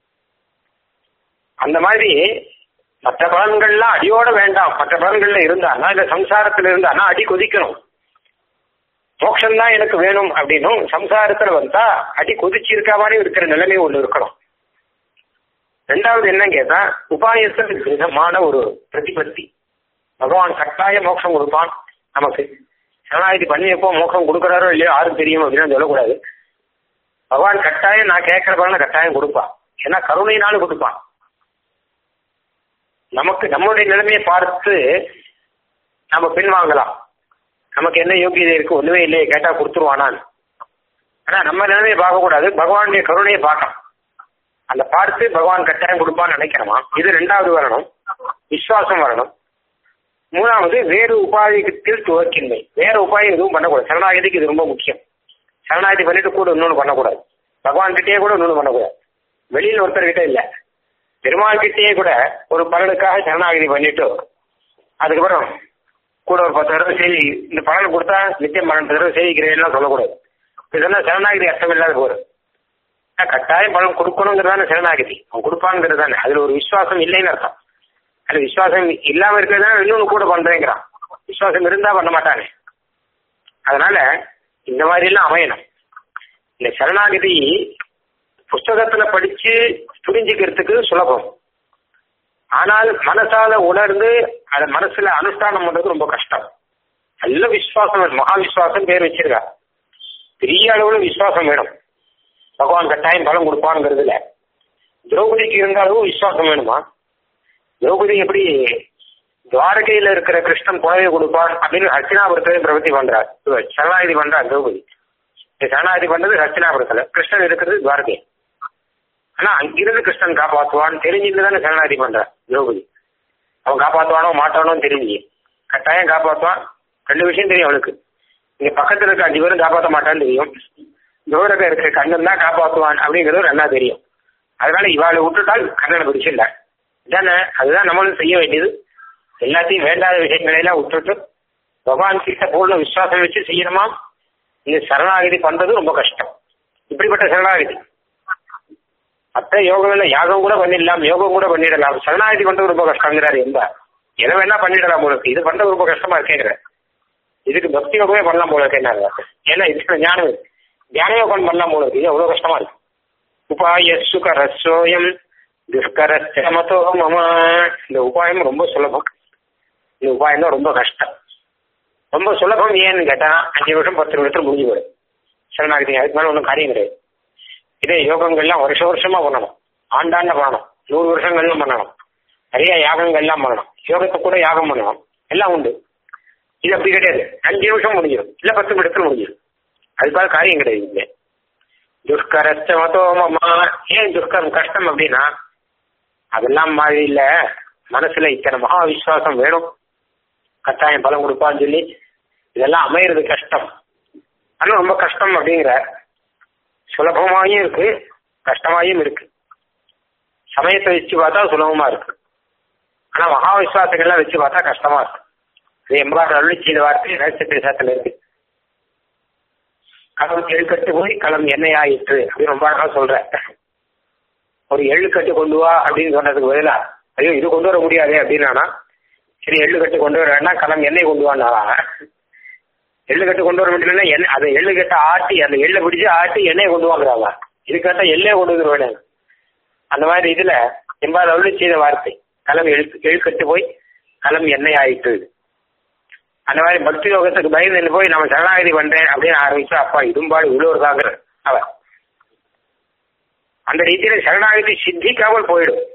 அந்த மாதிரி மற்ற பலன்கள்லாம் அடியோட வேண்டாம் மற்ற பலன்கள்ல இருந்தானா இல்ல சம்சாரத்துல இருந்தானா அடி கொதிக்கணும் மோட்சம் தான் எனக்கு வேணும் அப்படின்னும் சம்சாரத்துல வந்தா அடி கொதிச்சு இருக்க மாதிரி இருக்கிற நிலைமை ஒண்ணு இருக்கணும் ரெண்டாவது என்ன கேட்டா உபாயத்தில் விதமான ஒரு பிரதிபத்தி பகவான் கட்டாய மோட்சம் கொடுப்பான் நமக்கு சரணாகதி பண்ணி எப்போ மோட்சம் கொடுக்குறாரோ இல்லையோ யாரும் தெரியும் அப்படின்னு சொல்லக்கூடாது பகவான் கட்டாயம் நான் கேட்கிற பலனை கட்டாயம் கொடுப்பான் ஏன்னா கருணையினாலும் கொடுப்பான் நமக்கு நம்மளுடைய நிலைமையை பார்த்து நம்ம பின்வாங்கலாம் நமக்கு என்ன யோகியதை இருக்கு ஒண்ணுமே இல்லையே கேட்டா கொடுத்துருவானான்னு ஆனா நம்ம நிலைமையை பார்க்கக்கூடாது பகவானுடைய கருணையை பார்க்கலாம் அந்த பார்த்து பகவான் கட்டாயம் கொடுப்பான்னு நினைக்கிறோமா இது ரெண்டாவது வரணும் விசுவாசம் வரணும் மூணாவது வேறு உபாயத்தில் துவக்கின்மை வேற உபாயம் எதுவும் பண்ணக்கூடாது சரணாகதிக்கு இது ரொம்ப முக்கியம் சரணாகதி பண்ணிட்டு கூட இன்னொன்று பண்ணக்கூடாது பகவான் கிட்டேயே கூட இன்னொன்று பண்ணக்கூடாது வெளியில் ஒருத்தர்கிட்ட இல்லை பெருமாள் கிட்டேயே கூட ஒரு பலனுக்காக சரணாகதி பண்ணிட்டு அதுக்கப்புறம் கூட ஒரு பத்து தடவை செய்தி இந்த பலன் கொடுத்தா நித்தியம் பன்னெண்டு தடவை செய்திக்கிறேன்லாம் சொல்லக்கூடாது இதெல்லாம் சரணாகதி அர்த்தம் இல்லாத போறது கட்டாயம் பலன் கொடுக்கணுங்கிறதான சரணாகதி அவன் கொடுப்பாங்கிறது தானே அதுல ஒரு விசுவாசம் இல்லைன்னு அர்த்தம் அது விசுவாசம் இல்லாம இருக்கிறதுனால இன்னொன்னு கூட பண்றேங்கிறான் விசுவாசம் இருந்தா பண்ண மாட்டானே அதனால இந்த மாதிரி எல்லாம் அமையணும் இந்த சரணாகதி புஸ்தகத்துல படிச்சு புரிஞ்சுக்கிறதுக்கு சுலபம் ஆனால் மனசால உணர்ந்து அதை மனசுல அனுஷ்டானம் பண்றது ரொம்ப கஷ்டம் நல்ல விசுவாசம் மகா விசுவாசம் பேர் வச்சிருக்கா பெரிய அளவுல விசுவாசம் வேணும் பகவான் கட்டாயம் பலம் கொடுப்பான்ங்கிறதுல திரௌபதிக்கு இருந்தாலும் விசுவாசம் வேணுமா திரௌபதி எப்படி துவாரகையில இருக்கிற கிருஷ்ணன் புடவை கொடுப்பான் அப்படின்னு ஹஸ்தினாபுரத்தை பிரவர்த்தி பண்றார் சரணாகதி பண்றார் திரௌபதி சரணாகதி பண்றது ஹஸ்தினாபுரத்துல கிருஷ்ணன் இருக்கிறது துவாரகை ஆனா அங்கிருந்து கிருஷ்ணன் காப்பாற்றுவான்னு தெரிஞ்சுட்டு தானே சரணாகதி பண்றார் திரௌபதி அவன் காப்பாற்றுவானோ மாட்டானோ தெரிஞ்சு கட்டாயம் காப்பாற்றுவான் ரெண்டு விஷயம் தெரியும் அவனுக்கு இங்க பக்கத்துல இருக்க அஞ்சு பேரும் காப்பாற்ற மாட்டான்னு தெரியும் தூரக இருக்க கண்ணன் தான் காப்பாற்றுவான் அப்படிங்கிறது நல்லா தெரியும் அதனால இவாளை விட்டுட்டால் கண்ணனை பிடிச்சில்ல இதானே அதுதான் நம்மளும் செய்ய வேண்டியது எல்லாத்தையும் வேண்டாத விஷயங்களை எல்லாம் விட்டுட்டு பகவான் கிட்ட பூர்ண விசுவாசம் வச்சு செய்யணுமா இந்த சரணாகதி பண்றது ரொம்ப கஷ்டம் இப்படிப்பட்ட சரணாகதி மற்ற யோகங்கள்ல யாகம் கூட பண்ணிடலாம் யோகம் கூட பண்ணிடலாம் சரணாகதி பண்றது ரொம்ப கஷ்டங்கிறாரு எந்த எதை வேணா பண்ணிடலாம் போல இருக்கு இது பண்றது ரொம்ப கஷ்டமா இருக்கேங்கிற இதுக்கு பக்தி யோகமே பண்ணலாம் போல இருக்கு என்ன ஏன்னா இதுக்கு ஞானம் இருக்கு. தியான யோகம் பண்ணலாம் போல இருக்கு இது எவ்வளவு கஷ்டமா இருக்கு உபாய சுகரசோயம் துஷ்கரமதோ மம இந்த உபாயம் ரொம்ப சுலபம் இந்த உபாயம் தான் ரொம்ப கஷ்டம் ரொம்ப சுலபம் ஏன்னு கேட்டா அஞ்சு நிமிஷம் பத்து நிமிஷத்துல முடிஞ்சு போயிடும் சரணாகதி அதுக்கு மேல ஒன்றும் காரியம் கிடையாது இதே யோகங்கள்லாம் வருஷ வருஷமா பண்ணணும் ஆண்டாண்ட பண்ணணும் நூறு வருஷங்கள்லாம் பண்ணணும் நிறைய யாகங்கள்லாம் பண்ணணும் யோகத்தை கூட யாகம் பண்ணணும் எல்லாம் உண்டு இது அப்படி கிடையாது அஞ்சு நிமிஷம் முடிஞ்சிடும் இல்ல பத்து நிமிஷத்துல முடிஞ்சிடும் அதுக்காக காரியம் கிடையாது இங்க துஷ்கரஸ்ட மதோ மமா ஏன் துஷ்கரம் கஷ்டம் அப்படின்னா அதெல்லாம் மாதிரி இல்ல மனசுல இத்தனை மகா விசுவாசம் வேணும் கட்டாயம் பலம் கொடுப்பான்னு சொல்லி இதெல்லாம் அமையிறது கஷ்டம் ஆனா ரொம்ப கஷ்டம் அப்படிங்கிற சுலபமாயும் இருக்கு கஷ்டமாயும் இருக்கு சமயத்தை வச்சு பார்த்தா சுலபமா இருக்கு ஆனா மகா விசுவாசங்கள்லாம் வச்சு பார்த்தா கஷ்டமா இருக்கு இது எம்பாடு அருளி செய்த வார்த்தை ரகசிய பேசாத்துல இருக்கு களம் எழுக்கட்டு போய் களம் எண்ணெய் ஆயிற்று அப்படின்னு ரொம்ப அழகா சொல்ற ஒரு எள்ளு கட்டு கொண்டு வா அப்படின்னு சொன்னதுக்கு பதிலா ஐயோ இது கொண்டு வர முடியாதே அப்படின்னா சரி எள்ளு கட்டு கொண்டு வர வேண்டாம் களம் எண்ணெய் கொண்டு வானாவா எள்ளு கட்டு கொண்டு வர முடியலன்னா எண்ணெய் அதை எள்ளு கட்ட ஆட்டி அந்த எள்ளை பிடிச்சு ஆட்டி எண்ணெயை கொண்டு வாங்குறாங்க இதுக்காக எல்லையை கொண்டு வந்து வேணும் அந்த மாதிரி இதுல எம்பாது அருளி செய்த வார்த்தை களம் எழுத்து எழுக்கட்டு போய் களம் எண்ணெய் ஆயிட்டு அந்த மாதிரி பக்தி யோகத்துக்கு பயந்து போய் நம்ம சரணாகதி பண்றேன் அப்படின்னு ஆரம்பிச்சா அப்பா இடும்பாடு உள்ளூர்தாங்கிற அவன் அந்த ரீதியில சரணாகதி சித்திக்காமல் போயிடும்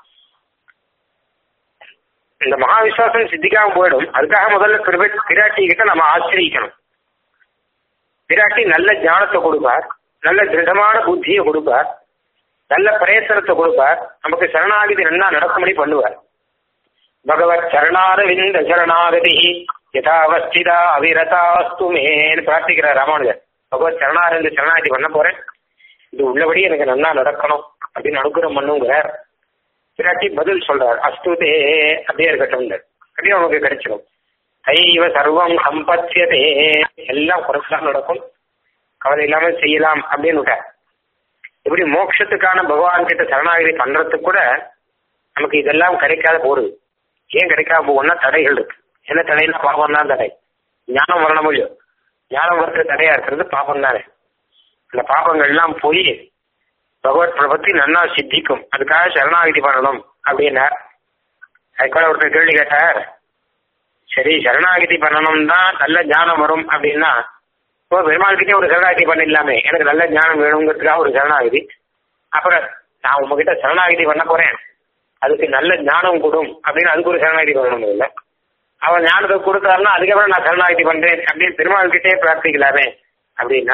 இந்த மகா விசுவாசம் சித்திக்காம போயிடும் அதுக்காக முதல்ல பிர பிராட்டி கிட்ட நம்ம ஆசிரியக்கணும் பிராட்டி நல்ல ஞானத்தை கொடுப்பார் நல்ல திருடமான புத்தியை கொடுப்பார் நல்ல பிரயத்தனத்தை கொடுப்பார் நமக்கு சரணாகதி நல்லா நடக்கும்படி பண்ணுவார் பகவத் சரணாரவிந்த சரணாகதி யதாவஸ்திதா அவிரதாஸ்து மேன்னு பிரார்த்திக்கிறார் ராமானுஜர் பகவத் சரணாரவிந்த சரணாகதி பண்ண போறேன் இது உள்ளபடி எனக்கு நல்லா நடக்கணும் அப்படின்னு அனுகிரகம் பண்ணுங்கிறார் பிராட்டி பதில் சொல்றார் அஸ்துதே அப்படியே இருக்கட்டும் அப்படியே நமக்கு கிடைச்சிடும் தைவ சர்வம் சம்பத்தியதே எல்லாம் குறைச்சாலும் நடக்கும் கவலை இல்லாம செய்யலாம் அப்படின்னு விட்டார் இப்படி மோட்சத்துக்கான பகவான் கிட்ட சரணாகதி பண்றதுக்கு கூட நமக்கு இதெல்லாம் கிடைக்காத போறது ஏன் கிடைக்காம போகும்னா தடைகள் இருக்கு என்ன தடைன்னா பாபம் தான் தடை ஞானம் வரணும் இல்லையோ ஞானம் வரது தடையா இருக்கிறது பாபம் தானே அந்த பாபங்கள் எல்லாம் போய் பகவத் பிரபத்தி நன்னா சித்திக்கும் அதுக்காக சரணாகதி பண்ணணும் அப்படின்னார் அதுக்காக ஒருத்தர் கேள்வி கேட்டார் சரி சரணாகதி பண்ணணும் தான் நல்ல ஞானம் வரும் அப்படின்னா இப்போ பெருமாள்கிட்டே ஒரு சரணாகதி பண்ணிடலாமே எனக்கு நல்ல ஞானம் வேணுங்கிறதுக்காக ஒரு சரணாகதி அப்புறம் நான் உங்ககிட்ட சரணாகதி பண்ண போறேன் அதுக்கு நல்ல ஞானம் கொடும் அப்படின்னு அதுக்கு ஒரு சரணாகதி பண்ணணும் இல்லை அவன் ஞானத்தை கொடுத்தாருன்னா அதுக்கப்புறம் நான் சரணாகதி பண்றேன் அப்படின்னு பெருமாள் கிட்டே பிரார்த்திக்கலாமே அப்படின்னா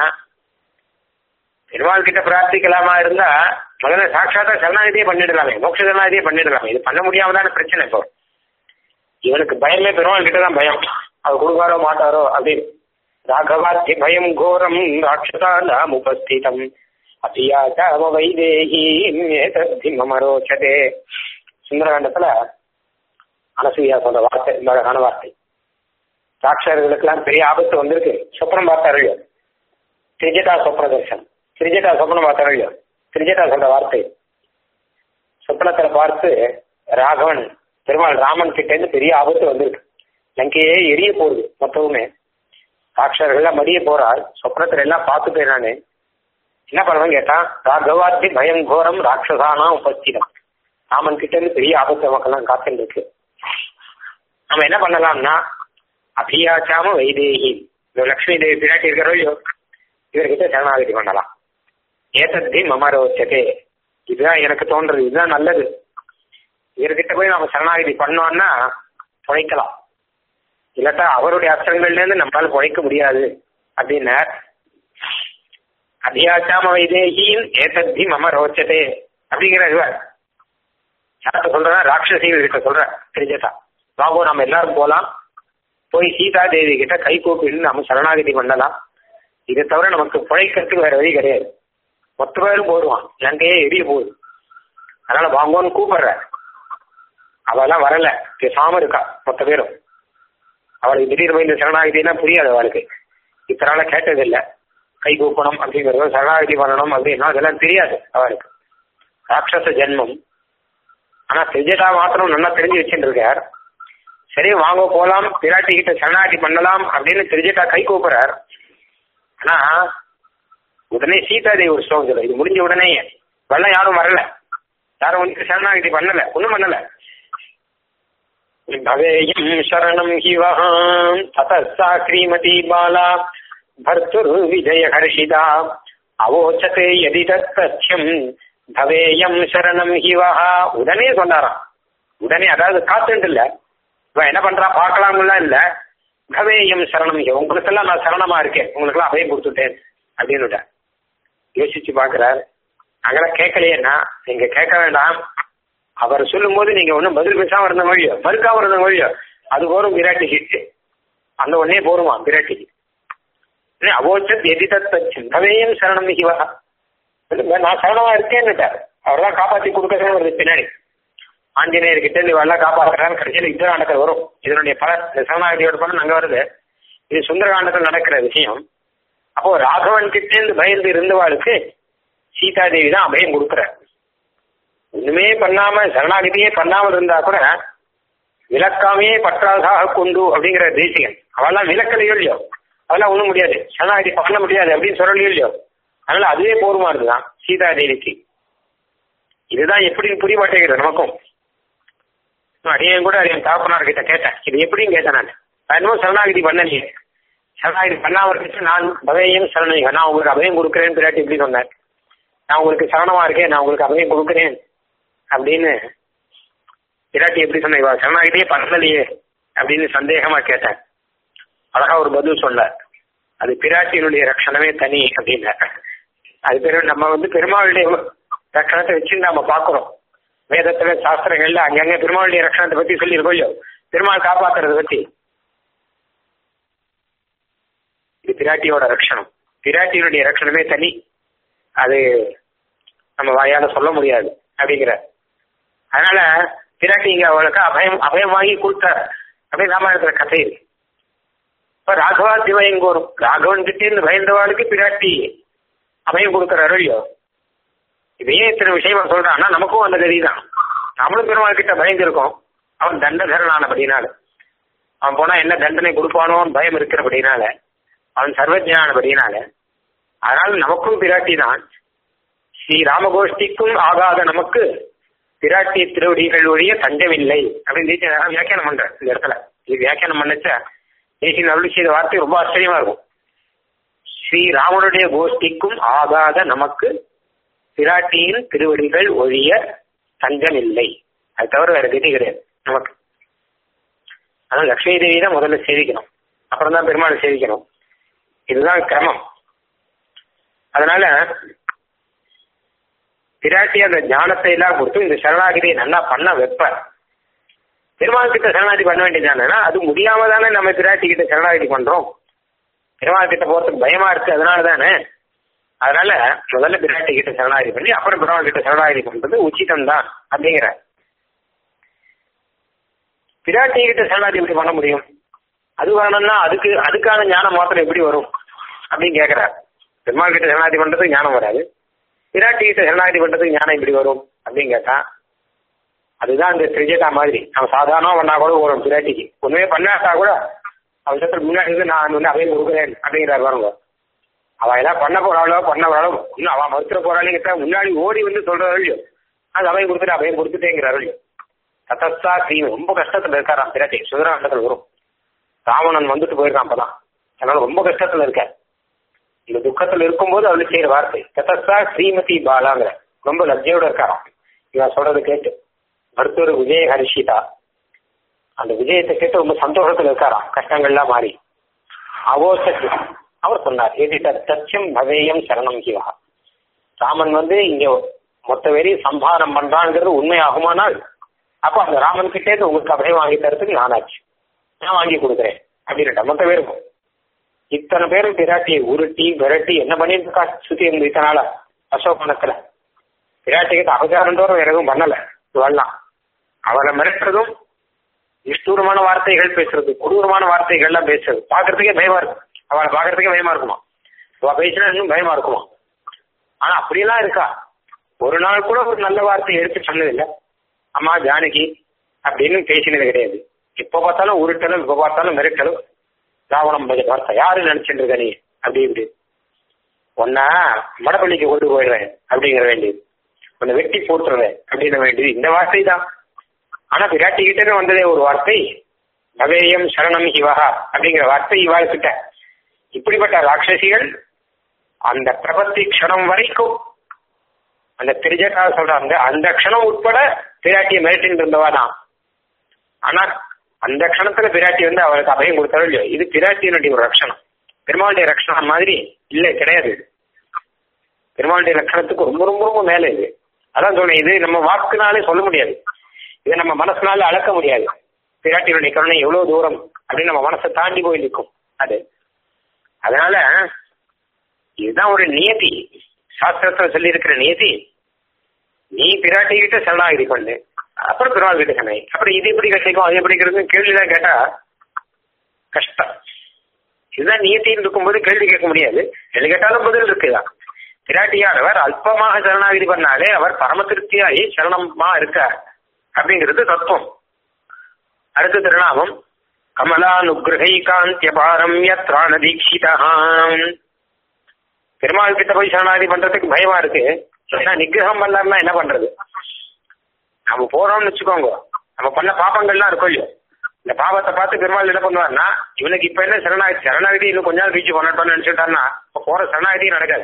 பெருமாள் கிட்ட பிரார்த்திக்கலாமா இருந்தா முதல்ல சாட்சாத்தா சரணாகதியே பண்ணிடலாமே மோட்ச சரணாகதியே பண்ணிடலாமே இது பண்ண முடியாம தானே பிரச்சனை இப்போ இவனுக்கு பயமே பெருமாள் கிட்ட தான் பயம் அவர் கொடுக்காரோ மாட்டாரோ அப்படின்னு ராகவாத்திய பயம் கோரம் ராட்சதா நாம் உபஸ்திதம் அபியாச்சாம வைதேகி மமரோச்சதே சுந்தரகாண்டத்துல அனசூயா சொல்ற வார்த்தை இந்த அழகான வார்த்தை ராட்சர்களுக்கெல்லாம் பெரிய ஆபத்து வந்திருக்கு சொப்னம் பார்த்தாரு திரிஜட்டா சொப்ன தர்சனம் திரிஜட்டா சொப்னம் பார்த்தாரு திரிஜட்டா சொல்ற வார்த்தை சொப்னத்துல பார்த்து ராகவன் பெருமாள் ராமன் கிட்ட இருந்து பெரிய ஆபத்து வந்திருக்கு லங்கையே எரிய போகுது மொத்தமுமே ராட்சர்கள் மடிய போறாள் சொப்னத்துல எல்லாம் பார்த்துட்டு நானு என்ன பண்ணுவேன் கேட்டான் ராகவாத்தி பயங்கோரம் ராட்சசானா உபஸ்திதம் ராமன் கிட்ட இருந்து பெரிய ஆபத்து மக்கள்லாம் காத்துட்டு இருக்கு நம்ம என்ன பண்ணலாம்னா அபியாச்சாம வைதேகி லக்ஷ்மி தேவி பிராட்டி இருக்கிறோ இல்லையோ இவர்கிட்ட சரணாகதி பண்ணலாம் ஏதத்தி மமரோச்சதே இதுதான் எனக்கு தோன்றது இதுதான் நல்லது இவர்கிட்ட போய் நம்ம சரணாகதி பண்ணோம்னா புழைக்கலாம் இல்லாட்டா அவருடைய அஸ்திரங்கள்ல இருந்து நம்மளால புழைக்க முடியாது அப்படின்னார் அபியாச்சாம வைதேகியின் ஏதத்தி மம ரோச்சதே அப்படிங்கிற இவர் யார்கிட்ட சொல்றா ராட்சசிகள் கிட்ட சொல்ற தெரிஞ்சதா வாங்கோ நம்ம எல்லாரும் போலாம் போய் சீதா தேவி கிட்ட கை கூப்பிட்டு நம்ம சரணாகதி பண்ணலாம் இதை தவிர நமக்கு பிழைக்கிறதுக்கு வேற வழி கிடையாது மொத்த பேரும் போடுவான் லங்கையே எரிய போகுது அதனால வாங்கோன்னு கூப்பிடுற அவெல்லாம் வரல பேசாம இருக்கா மொத்த பேரும் அவளுக்கு திடீர்னு இந்த சரணாகதினா புரியாது அவளுக்கு இத்தனை நாளா கேட்டதில்லை கை கூப்பணும் அப்படிங்கிறது சரணாகதி பண்ணணும் அப்படின்னா அதெல்லாம் தெரியாது அவளுக்கு ராட்சச ஜென்மம் ஆனா செஞ்சதா மாத்திரம் நல்லா தெரிஞ்சு வச்சுட்டு இருக்கார் சரி வாங்க போலாம் பிராட்டி கிட்ட சரணாகதி பண்ணலாம் அப்படின்னு தெரிஞ்சுட்டா கை கூப்புறார் ஆனா உடனே சீதாதேவி ஒரு ஸ்லோகம் சொல்ல இது முடிஞ்ச உடனே வெள்ளம் யாரும் வரல யாரும் வந்து சரணாகதி பண்ணல ஒண்ணும் பண்ணல பவேயம் சரணம் ஹிவஹாம் ததா ஸ்ரீமதி பாலா பர்த்துர் விஜய ஹர்ஷிதா அவோச்சதே எதி தத்யம் பவேயம் சரணம் ஹிவஹா உடனே சொன்னாராம் உடனே அதாவது காத்துட்டு இல்ல இவன் என்ன பண்றா பார்க்கலாம்லாம் இல்ல பவேயம் சரணம் ஹி உங்களுக்கெல்லாம் நான் சரணமா இருக்கேன் உங்களுக்கெல்லாம் அபயம் கொடுத்துட்டேன் அப்படின்னு யோசிச்சு பாக்குறாரு அங்கெல்லாம் கேட்கலையேன்னா நீங்க கேட்க வேண்டாம் அவர் சொல்லும் போது நீங்க ஒன்றும் பதில் பேசாம இருந்த வழியோ மறுக்காம இருந்த வழியோ அது போரும் விராட்டிக்கு அந்த ஒன்னே போருமா விராட்டிக்கு அவோச்சத் எதிர்த்து பவேயம் சரணம் ஹிவா நான் சரணமா இருக்கேன்னுட்டார் அவர் தான் காப்பாத்தி கொடுக்கறதே வருது பின்னாடி ஆஞ்சநேயர் கிட்ட இருந்து வெள்ளம் காப்பாற்றுறான்னு கடைசியில் யுத்த காண்டத்தில் வரும் இதனுடைய பல சரணாகதியோட பலன் அங்க வருது இது சுந்தரகாண்டத்தில் நடக்கிற விஷயம் அப்போ ராகவன் கிட்ட இருந்து பயந்து இருந்தவாளுக்கு சீதாதேவி தான் அபயம் கொடுக்குறார் ஒண்ணுமே பண்ணாம சரணாகதியே பண்ணாமல் இருந்தா கூட விளக்காமையே பற்றாதாக கொண்டு அப்படிங்கிற தேசிகன் அவெல்லாம் விளக்கலையோ இல்லையோ அதெல்லாம் ஒண்ணும் முடியாது சரணாகதி பண்ண முடியாது அப்படின்னு சொல்லலையோ இல்லையோ அதனால அதுவே போருமா இருந்துதான் சீதாதேவிக்கு இதுதான் எப்படின்னு புரிய மாட்டேங்கிறது நமக்கும் அடியன் கூட என் தாப்பனார் கிட்ட கேட்டேன் இது எப்படின்னு கேட்டேன் நான் என்னமோ சரணாகதி பண்ணலையே சரணாகதி பண்ணாம இருந்துச்சு நான் பகையும் சரணம் நான் உங்களுக்கு அபயம் கொடுக்குறேன்னு பிராட்டி எப்படி சொன்னேன் நான் உங்களுக்கு சரணமா இருக்கேன் நான் உங்களுக்கு அபயம் கொடுக்குறேன் அப்படின்னு பிராட்டி எப்படி சொன்ன இவா சரணாகிட்டே பண்ணலையே அப்படின்னு சந்தேகமா கேட்டேன் அழகா ஒரு பதில் சொல்ல அது பிராட்டியினுடைய ரட்சணமே தனி அப்படின்னு அது பேரு நம்ம வந்து பெருமாளுடைய ரட்சணத்தை வச்சு நாம பாக்குறோம் வேதத்துல சாஸ்திரங்கள்ல அங்கங்க பெருமாளுடைய ரட்சணத்தை பத்தி சொல்லியிருக்கோம் இல்லையோ பெருமாள் காப்பாத்துறத பத்தி இது பிராட்டியோட ரட்சணம் பிராட்டியினுடைய ரட்சணமே தனி அது நம்ம வாயால சொல்ல முடியாது அப்படிங்கிற அதனால பிராட்டி இங்க அவளுக்கு அபயம் அபயம் வாங்கி கொடுத்தார் அப்படின்னு ராமாயணத்துல கதை இருக்கு இப்ப ராகவா திவயங்கோரும் ராகவன் கிட்டே இருந்து பயந்தவாளுக்கு பிராட்டி அபயம் கொடுக்கறாரு இல்லையோ இதையே இத்தனை விஷயமா சொல்றான்னா நமக்கும் அந்த கதி தான் நம்மளும் பெருமாள் கிட்ட பயந்துருக்கோம் அவன் தண்டதரனானபடினால அவன் போனா என்ன தண்டனை கொடுப்பானோன்னு பயம் இருக்கிறபடினால அவன் சர்வஜானபடினால அதனால நமக்கும் பிராட்டி தான் ஸ்ரீ ராமகோஷ்டிக்கும் ஆகாத நமக்கு பிராட்டி திருவடிகள் ஒழிய தஞ்சமில்லை அப்படின்னு வியாக்கியானம் பண்ற இந்த இடத்துல இது வியாக்கியானம் பண்ணச்ச தேசிய அருளி செய்த வார்த்தை ரொம்ப ஆச்சரியமா இருக்கும் ஸ்ரீ ராமனுடைய கோஷ்டிக்கும் ஆகாத நமக்கு பிராட்டியின் திருவடிகள் ஒழிய தஞ்சமில்லை அது தவிர வேற கதி கிடையாது நமக்கு அதான் லட்சுமி தேவி தான் முதல்ல சேவிக்கணும் அப்புறம் தான் பெருமாளை சேவிக்கணும் இதுதான் கிரமம் அதனால பிராட்டி அந்த ஞானத்தை எல்லாம் கொடுத்து இந்த சரணாகிதியை நல்லா பண்ண வைப்ப பெருமாள் கிட்ட சரணாகதி பண்ண வேண்டியதானேன்னா அது முடியாம தானே நம்ம பிராட்டி கிட்ட சரணாகதி பண்றோம் பெருமாள் கிட்ட போறதுக்கு பயமா இருக்கு அதனால தானே அதனால முதல்ல பிராட்டி கிட்ட சரணாகதி பண்ணி அப்புறம் பெருமாள் கிட்ட சரணாகதி பண்றது உச்சிதம் தான் அப்படிங்கிற பிராட்டி கிட்ட சரணாகதி எப்படி பண்ண முடியும் அது வேணும்னா அதுக்கு அதுக்கான ஞானம் மாத்திரம் எப்படி வரும் அப்படின்னு கேட்கிறார் பெருமாள் கிட்ட சரணாகதி பண்றதுக்கு ஞானம் வராது பிராட்டி கிட்ட சரணாகதி பண்றதுக்கு ஞானம் எப்படி வரும் அப்படின்னு கேட்டா அதுதான் இந்த திரிஜேதா மாதிரி அவன் சாதாரணமா பண்ணா கூட வரும் பிராட்டிக்கு ஒண்ணுமே பண்ணாட்டா கூட அவசரத்துக்கு முன்னாடி இருந்து நான் வந்து அவையும் கொடுக்குறேன் அப்படிங்கிறார் பாருங்க அவன் எல்லாம் பண்ண போறாளோ பண்ண போறாளோ இன்னும் அவன் மறுத்துற போறாளிங்கிட்ட முன்னாடி ஓடி வந்து சொல்றாரு அது அவையும் கொடுத்துட்டு அவையும் கொடுத்துட்டேங்கிறாரு தத்தஸ்தா ஸ்ரீ ரொம்ப கஷ்டத்துல இருக்காராம் பிராட்டி சுதராண்டத்தில் வரும் ராவணன் வந்துட்டு போயிருக்கான் அப்பதான் அதனால ரொம்ப கஷ்டத்துல இருக்க இந்த துக்கத்துல இருக்கும்போது அவளுக்கு செய்யற வார்த்தை தத்தஸ்தா ஸ்ரீமதி பாலாங்கிற ரொம்ப லஜ்ஜையோட இருக்காராம் இவன் சொல்றது கேட்டு மருத்துவர் விஜய ஹரிஷிதா அந்த விஜயத்தை கேட்டு ரொம்ப சந்தோஷத்துல இருக்காராம் கஷ்டங்கள்லாம் மாறி அவோசத்து அவர் சொன்னார் எதிட்ட தச்சம் பவேயம் சரணம் சிவா ராமன் வந்து இங்க மொத்த வெறி சம்ஹாரம் பண்றாங்கிறது உண்மையாகுமானால் அப்போ அந்த ராமன் கிட்டே உங்களுக்கு அபயம் வாங்கி தரத்துக்கு நானாச்சு நான் வாங்கி கொடுக்குறேன் அப்படின்னு மொத்த பேருக்கும் இத்தனை பேரும் பிராட்டியை உருட்டி விரட்டி என்ன பண்ணிட்டு இருக்கா சுத்தி இருந்து இத்தனால அசோகனத்துல பிராட்டிக்கு அபச்சாரந்தோறும் வேற எதுவும் பண்ணல இவெல்லாம் அவளை மிரட்டுறதும் நிஷ்டூரமான வார்த்தைகள் பேசுறது கொடூரமான வார்த்தைகள் எல்லாம் பேசுறது பாக்குறதுக்கே பயமா இருக்கும் அவளை பாக்குறதுக்கே பயமா இருக்குமா அவ பேசினா இன்னும் பயமா இருக்குமா ஆனா அப்படியெல்லாம் இருக்கா ஒரு நாள் கூட ஒரு நல்ல வார்த்தை எடுத்து சொன்னதில்லை அம்மா ஜானகி அப்படின்னு பேசினது கிடையாது எப்ப பார்த்தாலும் உருட்டலும் இப்ப பார்த்தாலும் மிரட்டலும் ராவணம் பஜ வார்த்தை யாரு நினைச்சிட்டு இருக்க நீ அப்படி இப்படி ஒன்னா மடப்பள்ளிக்கு கொண்டு போயிடுறேன் அப்படிங்கிற வேண்டியது உன்னை வெட்டி போட்டுருவேன் அப்படின்னு வேண்டியது இந்த வார்த்தை தான் ஆனா பிராட்டி கிட்ட வந்ததே ஒரு வார்த்தை பவேயம் சரணம் இவஹா அப்படிங்கிற வார்த்தை இவாள் கிட்ட இப்படிப்பட்ட ராட்சசிகள் அந்த பிரபத்தி க்ஷணம் வரைக்கும் அந்த திரிஜகா சொல்றாங்க அந்த க்ஷணம் உட்பட பிராட்டியை மிரட்டின்னு இருந்தவா தான் ஆனா அந்த க்ஷணத்துல பிராட்டி வந்து அவளுக்கு அபயம் கொடுத்தாலும் இல்லையோ இது பிராட்டியினுடைய ஒரு ரட்சணம் பெருமாளுடைய ரட்சணம் மாதிரி இல்லை கிடையாது இது பெருமாளுடைய லட்சணத்துக்கு ரொம்ப ரொம்ப ரொம்ப மேல இது அதான் சொன்னேன் இது நம்ம வாக்குனாலே சொல்ல முடியாது இதை நம்ம மனசுனால அளக்க முடியாது பிராட்டியினுடைய கருணை எவ்வளவு தூரம் அப்படின்னு நம்ம மனசை தாண்டி போய் நிற்கும் அது அதனால இதுதான் ஒரு நியதி சாஸ்திரத்துல சொல்லி இருக்கிற நியதி நீ பிராட்டி கிட்ட சரணாகிதி பண்ணு அப்புறம் பெருமாள் கிட்ட சரணாகி அப்புறம் இது எப்படி கிடைக்கும் அது எப்படி கிடைக்கும் கேள்விதான் கேட்டா கஷ்டம் இதுதான் நியத்தின்னு இருக்கும்போது கேள்வி கேட்க முடியாது கேள்வி கேட்டாலும் பதில் இருக்குதான் பிராட்டியானவர் அல்பமாக சரணாகிதி பண்ணாலே அவர் பரம திருப்தியாகி சரணமா இருக்கார் அப்படிங்கிறது தத்துவம் அடுத்த திருநாமம் கமலானுகிரகைகாந்திய பாரம்ய திராண தீட்சிதாம் பெருமாள் கிட்ட போய் சரணாகதி பண்றதுக்கு பயமா இருக்கு ஏன்னா நிகிரகம் பண்ணாருன்னா என்ன பண்றது நம்ம போறோம்னு வச்சுக்கோங்க நம்ம பண்ண பாப்பங்கள்லாம் இருக்கும் இல்லையோ இந்த பாவத்தை பார்த்து பெருமாள் என்ன பண்ணுவார்னா இவனுக்கு இப்ப என்ன சரணாகதி சரணாகதி இன்னும் கொஞ்ச நாள் கழிச்சு பண்ணட்டோம்னு நினைச்சுட்டாருன்னா இப்ப போற சரணாகதி நடக்காது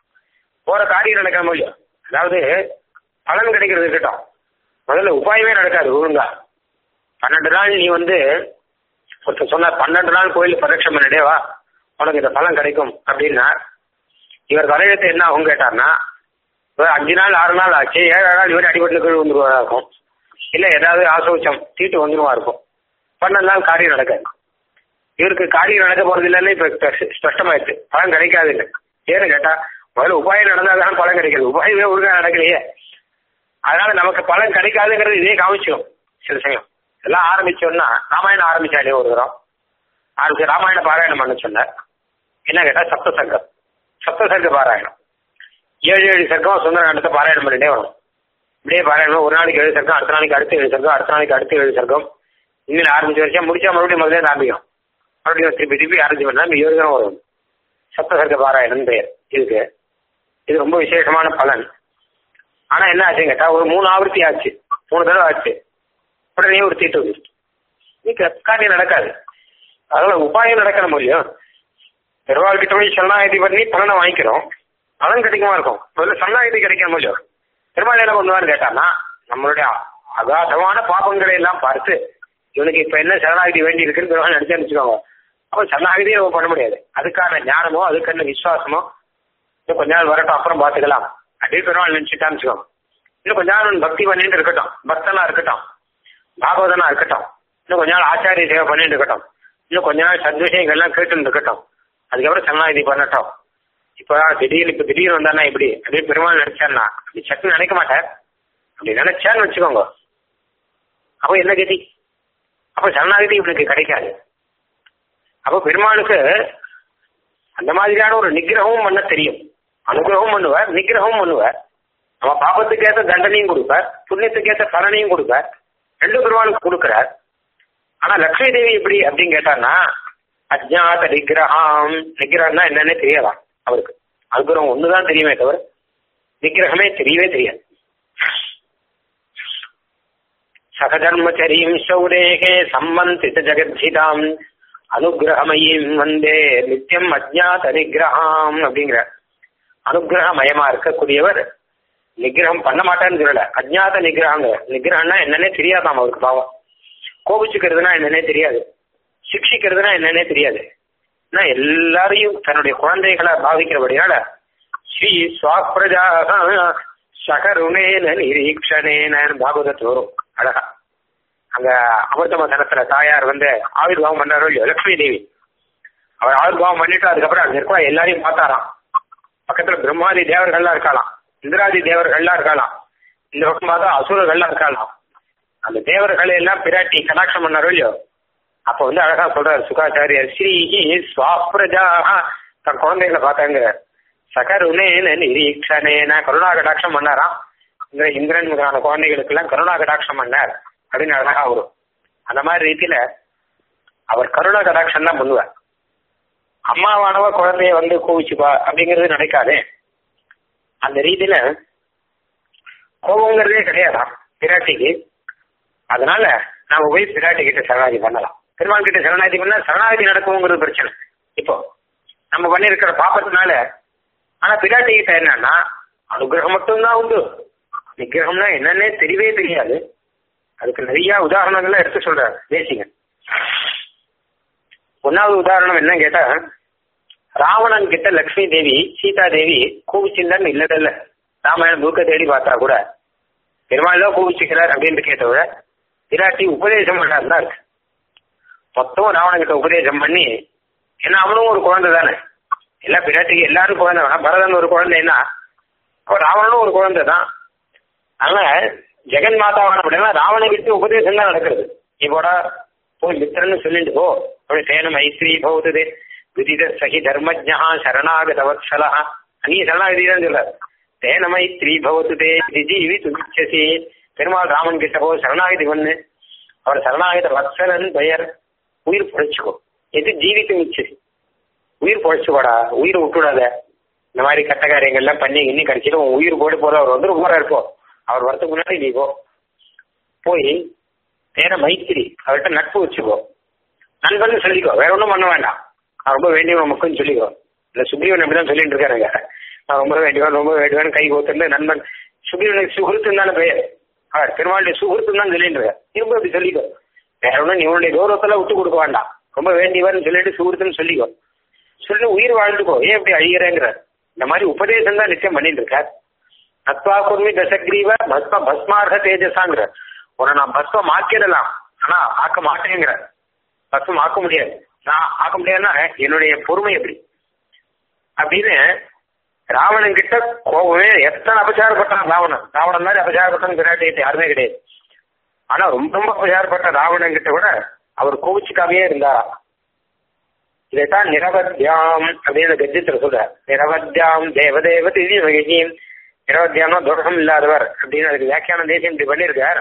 போற காரியம் நடக்காம இல்லையோ அதாவது பலன் கிடைக்கிறது இருக்கட்டும் முதல்ல உபாயமே நடக்காது ஒழுங்கா பன்னெண்டு நாள் நீ வந்து ஒருத்தர் சொன்னார் பன்னெண்டு நாள் கோயில் பிரதட்சம் பண்ணிட்டே வா உனக்கு இந்த பலன் கிடைக்கும் அப்படின்னா இவர் தலையெழுத்து என்ன ஆகும் கேட்டார்னா ஒரு அஞ்சு நாள் ஆறு நாள் ஆச்சு ஏழு நாள் இவர் அடிபட்டு கீழ் வந்துருவா இருக்கும் இல்ல ஏதாவது ஆசோச்சம் தீட்டு வந்துருவா இருக்கும் பன்னெண்டு நாள் காரியம் நடக்காது இவருக்கு காரியம் நடக்க போறது இல்லைன்னு இப்ப ஸ்பஷ்டமாயிடுச்சு பலன் கிடைக்காது இல்லை ஏன்னு கேட்டா முதல்ல உபாயம் நடந்தாதான் பலன் கிடைக்கிறது உபாயமே ஒழுங்கா நடக்கலையே அதனால நமக்கு பலன் கிடைக்காதுங்கிறது இதே காமிச்சிடும் சில சமயம் எல்லாம் ஆரம்பிச்சோம்னா ராமாயணம் ஆரம்பிச்சாலே ஒரு தரம் ஆரம்பிச்சு ராமாயண பாராயணம் பண்ண சொன்னார் என்ன கேட்டா சப்த சர்க்கம் சப்த சர்க்க பாராயணம் ஏழு ஏழு சர்க்கம் சுந்தரகாண்டத்தை பாராயணம் பண்ணிட்டே வரும் இப்படியே பாராயணம் ஒரு நாளைக்கு ஏழு சர்க்கம் அடுத்த நாளைக்கு அடுத்த ஏழு சர்க்கம் அடுத்த நாளைக்கு அடுத்த ஏழு சர்க்கம் இன்னும் ஆரம்பிச்சு வருஷம் முடிச்சா மறுபடியும் முதல்ல ஆரம்பிக்கும் மறுபடியும் திருப்பி திருப்பி ஆரம்பிச்சு பண்ணா இந்த ஏழு தினம் வரும் சப்த சர்க்க பாராயணம் பெயர் இதுக்கு இது ரொம்ப விசேஷமான பலன் ஆனா என்ன ஆச்சுன்னு கேட்டா ஒரு மூணு ஆவர்த்தி ஆச்சு மூணு தடவை ஆச்சு உடனே ஒரு தீட்டு வந்துருச்சு காரியம் நடக்காது அதனால உபாயம் நடக்கணும் இல்லையோ பெருவாள் கிட்ட போய் சரணாகதி பண்ணி பலனை வாங்கிக்கிறோம் பலன் கிடைக்குமா இருக்கும் முதல்ல சரணாகதி கிடைக்கணும் இல்லையோ பெருமாள் என்ன பண்ணுவான்னு கேட்டான்னா நம்மளுடைய அகாதமான பாபங்களை எல்லாம் பார்த்து இவனுக்கு இப்ப என்ன சரணாகதி வேண்டி இருக்குன்னு பெருமாள் நினைச்சா வச்சுக்கோங்க அப்ப சரணாகதியே நம்ம பண்ண முடியாது அதுக்கான ஞானமோ அதுக்கான விசுவாசமோ இன்னும் கொஞ்ச நாள் வரட்டும் அப்புறம் பார்த்துக்கலாம் அப்படியே பெருமாள் நினைச்சுட்டான்னு வச்சுக்கோங்க இன்னும் கொஞ்ச நாள் பக்தி பண்ணிட்டு இருக்கட்டும் பக்தனா இருக்கட்டும் பாகவதனா இருக்கட்டும் இன்னும் கொஞ்ச நாள் ஆச்சாரிய சேவை பண்ணிட்டு இருக்கட்டும் இன்னும் கொஞ்ச நாள் சத்விஷயங்கள்லாம் கேட்டு இருக்கட்டும் அதுக்கப்புறம் சரணாகதி பண்ணட்டும் இப்ப திடீர்னு இப்ப திடீர்னு வந்தானா இப்படி அப்படியே பெருமாள் நினைச்சான்னா அப்படி சட்டு நினைக்க மாட்டார் அப்படி நினைச்சான்னு வச்சுக்கோங்க அப்போ என்ன கதி அப்ப சரணாகதி இவனுக்கு கிடைக்காது அப்போ பெருமாளுக்கு அந்த மாதிரியான ஒரு நிகிரகமும் பண்ண தெரியும் அனுகிரகமும் பண்ணுவார் நிகிரகமும் பண்ணுவார் நம்ம பாபத்துக்கு ஏற்ற தண்டனையும் கொடுப்பார் புண்ணியத்துக்கு ஏற்ற பலனையும் கொடுப்பார் ரெண்டு பெருமாளுக்கு கொடுக்கிறார் ஆனா லக்ஷ்மி தேவி எப்படி அப்படின்னு கேட்டான்னா அஜ்ஞாத நிகிரகம் நிகிரகம்னா என்னன்னே தெரியாதான் அவருக்கு அனுகிரகம் ஒண்ணுதான் தெரியுமே தவிர நிகிரகமே தெரியவே தெரியாது சகதர்மச்சரியும் சௌரேகே சம்மந்தித ஜெகத்ஹிதாம் அனுகிரகமயம் வந்தே நித்தியம் அஜ்ஞாத நிகிரகம் அப்படிங்கிற அனுகிரகமயமா இருக்கக்கூடியவர் நிகிரகம் பண்ண மாட்டேன்னு சொல்லல அஜ்ஞாத நிகிரகங்க நிகிரகம்னா என்னன்னே தெரியாதாம் அவருக்கு பாவம் கோபிச்சுக்கிறதுனா என்னன்னே தெரியாது சிக்ஷிக்கிறதுனா என்னன்னே தெரியாது நான் எல்லாரையும் தன்னுடைய குழந்தைகளை பாவிக்கிறபடியால ஸ்ரீ சுவாப்பிரஜாக சகருணேன நிரீக்ஷனேன பாகவதத்தில் வரும் அழகா அங்க அமிர்தம தனத்துல தாயார் வந்து ஆவிர்வாகம் பண்றாரோ இல்லையோ லட்சுமி தேவி அவர் ஆவிர்வாவம் பண்ணிட்டு அதுக்கப்புறம் அங்க இருக்கிற எல்லாரையும் பார்த்தாராம் பக்கத்துல பிரம்மாதி தேவர்கள்லாம் இருக்கலாம் இந்திராதி தேவர்கள்லாம் இருக்கலாம் இந்த பக்கம் பார்த்தா அசுரர்கள்லாம் இருக்கலாம் அந்த தேவர்களை எல்லாம் பிராட்டி கடாட்சம் பண்ணாரோ இல்லையோ அப்ப வந்து அழகா சொல்றாரு சுகாச்சாரியர் ஸ்ரீ சுவாப்ரஜா தன் குழந்தைகளை பார்த்தாங்க சகருணேன நிரீக்ஷனேன கருணா கடாட்சம் பண்ணாராம் இந்த இந்திரன் முதலான குழந்தைகளுக்கு எல்லாம் கருணா கடாட்சம் பண்ணார் அப்படின்னு அழகா வரும் அந்த மாதிரி ரீதியில அவர் கருணா கடாட்சம் தான் பண்ணுவார் அம்மாவானவ குழந்தைய வந்து கோவிச்சுப்பா அப்படிங்கிறது நடக்காது அந்த ரீதியில கோபங்கிறதே கிடையாதாம் பிராட்டிக்கு அதனால நாம போய் பிராட்டி கிட்ட சரணாகதி பண்ணலாம் பெருமாள் கிட்ட சரணாகதி பண்ணா சரணாகதி நடக்குங்கிறது பிரச்சனை இப்போ நம்ம பண்ணிருக்கிற பாப்பத்தினால ஆனா பிராட்டி கிட்ட என்னன்னா அனுகிரகம் மட்டும்தான் உண்டு நிகிரகம்னா என்னன்னே தெரியவே தெரியாது அதுக்கு நிறைய உதாரணங்கள்லாம் எடுத்து சொல்றாரு தேசிகன் ஒன்னாவது உதாரணம் என்ன கேட்டா ராவணன் கிட்ட லக்ஷ்மி தேவி சீதா தேவி கோவிச்சிருந்தான்னு இல்லதில்ல ராமாயணம் முழுக்க தேடி பார்த்தா கூட பெருமாள் தான் கோவிச்சுக்கிறார் அப்படின்னு கேட்டவர பிராட்டி உபதேசம் பண்ணார் தான் இருக்கு மொத்தம் ராவணன் கிட்ட உபதேசம் பண்ணி ஏன்னா அவனும் ஒரு குழந்தை தானே எல்லா பிராட்டிக்கு எல்லாரும் குழந்தை வேணா பரதன் ஒரு குழந்தைன்னா அப்ப ராவணனும் ஒரு குழந்தை தான் அதனால ஜெகன் மாதாவான அப்படின்னா ராவணன் கிட்ட உபதேசம் தான் நடக்கிறது இப்போட போய் மித்திரன்னு சொல்லிட்டு போ அப்படி சேன மைத்ரி பௌத்தது விதித சகி தர்மஜா சரணாகத வத்சலா நீ சரணாகதி தான் சொல்றாரு தேன மைத்ரி பவத்துதே ஜீவி துச்சசி பெருமாள் ராமன் கிட்ட போ சரணாகதி பண்ணு அவர் சரணாகத வத்சலன் பெயர் உயிர் பொழைச்சுக்கோ எது ஜீவித்து மிச்சது உயிர் பொழைச்சுக்கோடா உயிர் விட்டுடாத இந்த மாதிரி கட்ட காரியங்கள்லாம் பண்ணி இன்னும் கடைசியில உன் உயிர் போட்டு போல அவர் வந்து ரொம்ப இருப்போம் அவர் வரதுக்கு முன்னாடி நீ போ போய் நேர மைத்திரி அவர்கிட்ட நட்பு வச்சுக்கோ நண்பன் சொல்லிக்கோ வேற ஒன்றும் பண்ண வேண்டாம் நான் ரொம்ப வேண்டியவன் மக்கள்னு சொல்லிக்கோ இல்ல சுக்ரீவன் அப்படிதான் சொல்லிட்டு இருக்காருங்க நான் ரொம்ப வேண்டியவன் ரொம்ப வேண்டியவன் கை கோத்துல நண்பன் சுக்ரீவனுக்கு சுகிருத்துன்னு தானே பெயர் அவர் பெருமாளுடைய சுகிருத்துன்னு தான் சொல்லிட்டு இருக்காரு திரும்ப அப்படி சொல்லிக்கோ வேற ஒன்றும் நீ உன்னுடைய கௌரவத்துல விட்டு கொடுக்க வேண்டாம் ரொம்ப வேண்டியவன் சொல்லிட்டு சுகிருத்துன்னு சொல்லிக்கோ சொல்லி உயிர் வாழ்ந்துக்கோ ஏன் இப்படி அழிகிறேங்கிற இந்த மாதிரி உபதேசம் தான் நிச்சயம் பண்ணிட்டு இருக்கார் நத்வா குர்மி தசக்ரீவ பஸ்ம பஸ்மார்க தேஜஸாங்கிற உன்னை நான் பஸ்மம் ஆக்கிடலாம் ஆனா ஆக்க மாட்டேங்கிற பஸ்மம் ஆக்க முடியாது நான் ஆக்க முடியாதுன்னா என்னுடைய பொறுமை எப்படி அப்படின்னு ராவணன் கிட்ட கோபமே எத்தனை அபச்சாரப்பட்டான் ராவணன் ராவணன் மாதிரி அபச்சாரப்பட்டான் பிராட்டி யாருமே கிடையாது ஆனா ரொம்ப ரொம்ப அபச்சாரப்பட்ட ராவணன் கிட்ட கூட அவர் கோவிச்சுக்காமே இருந்தாரா இதைத்தான் நிரவத்யாம் அப்படின்னு கஜித்துல சொல்ற நிரவத்யாம் தேவதேவ திதி மகிழ்ச்சியும் நிரவத்யாம்னா தோஷம் இல்லாதவர் அப்படின்னு அதுக்கு வியாக்கியானம் தேசியம் இப்படி பண்ணியிருக்கார்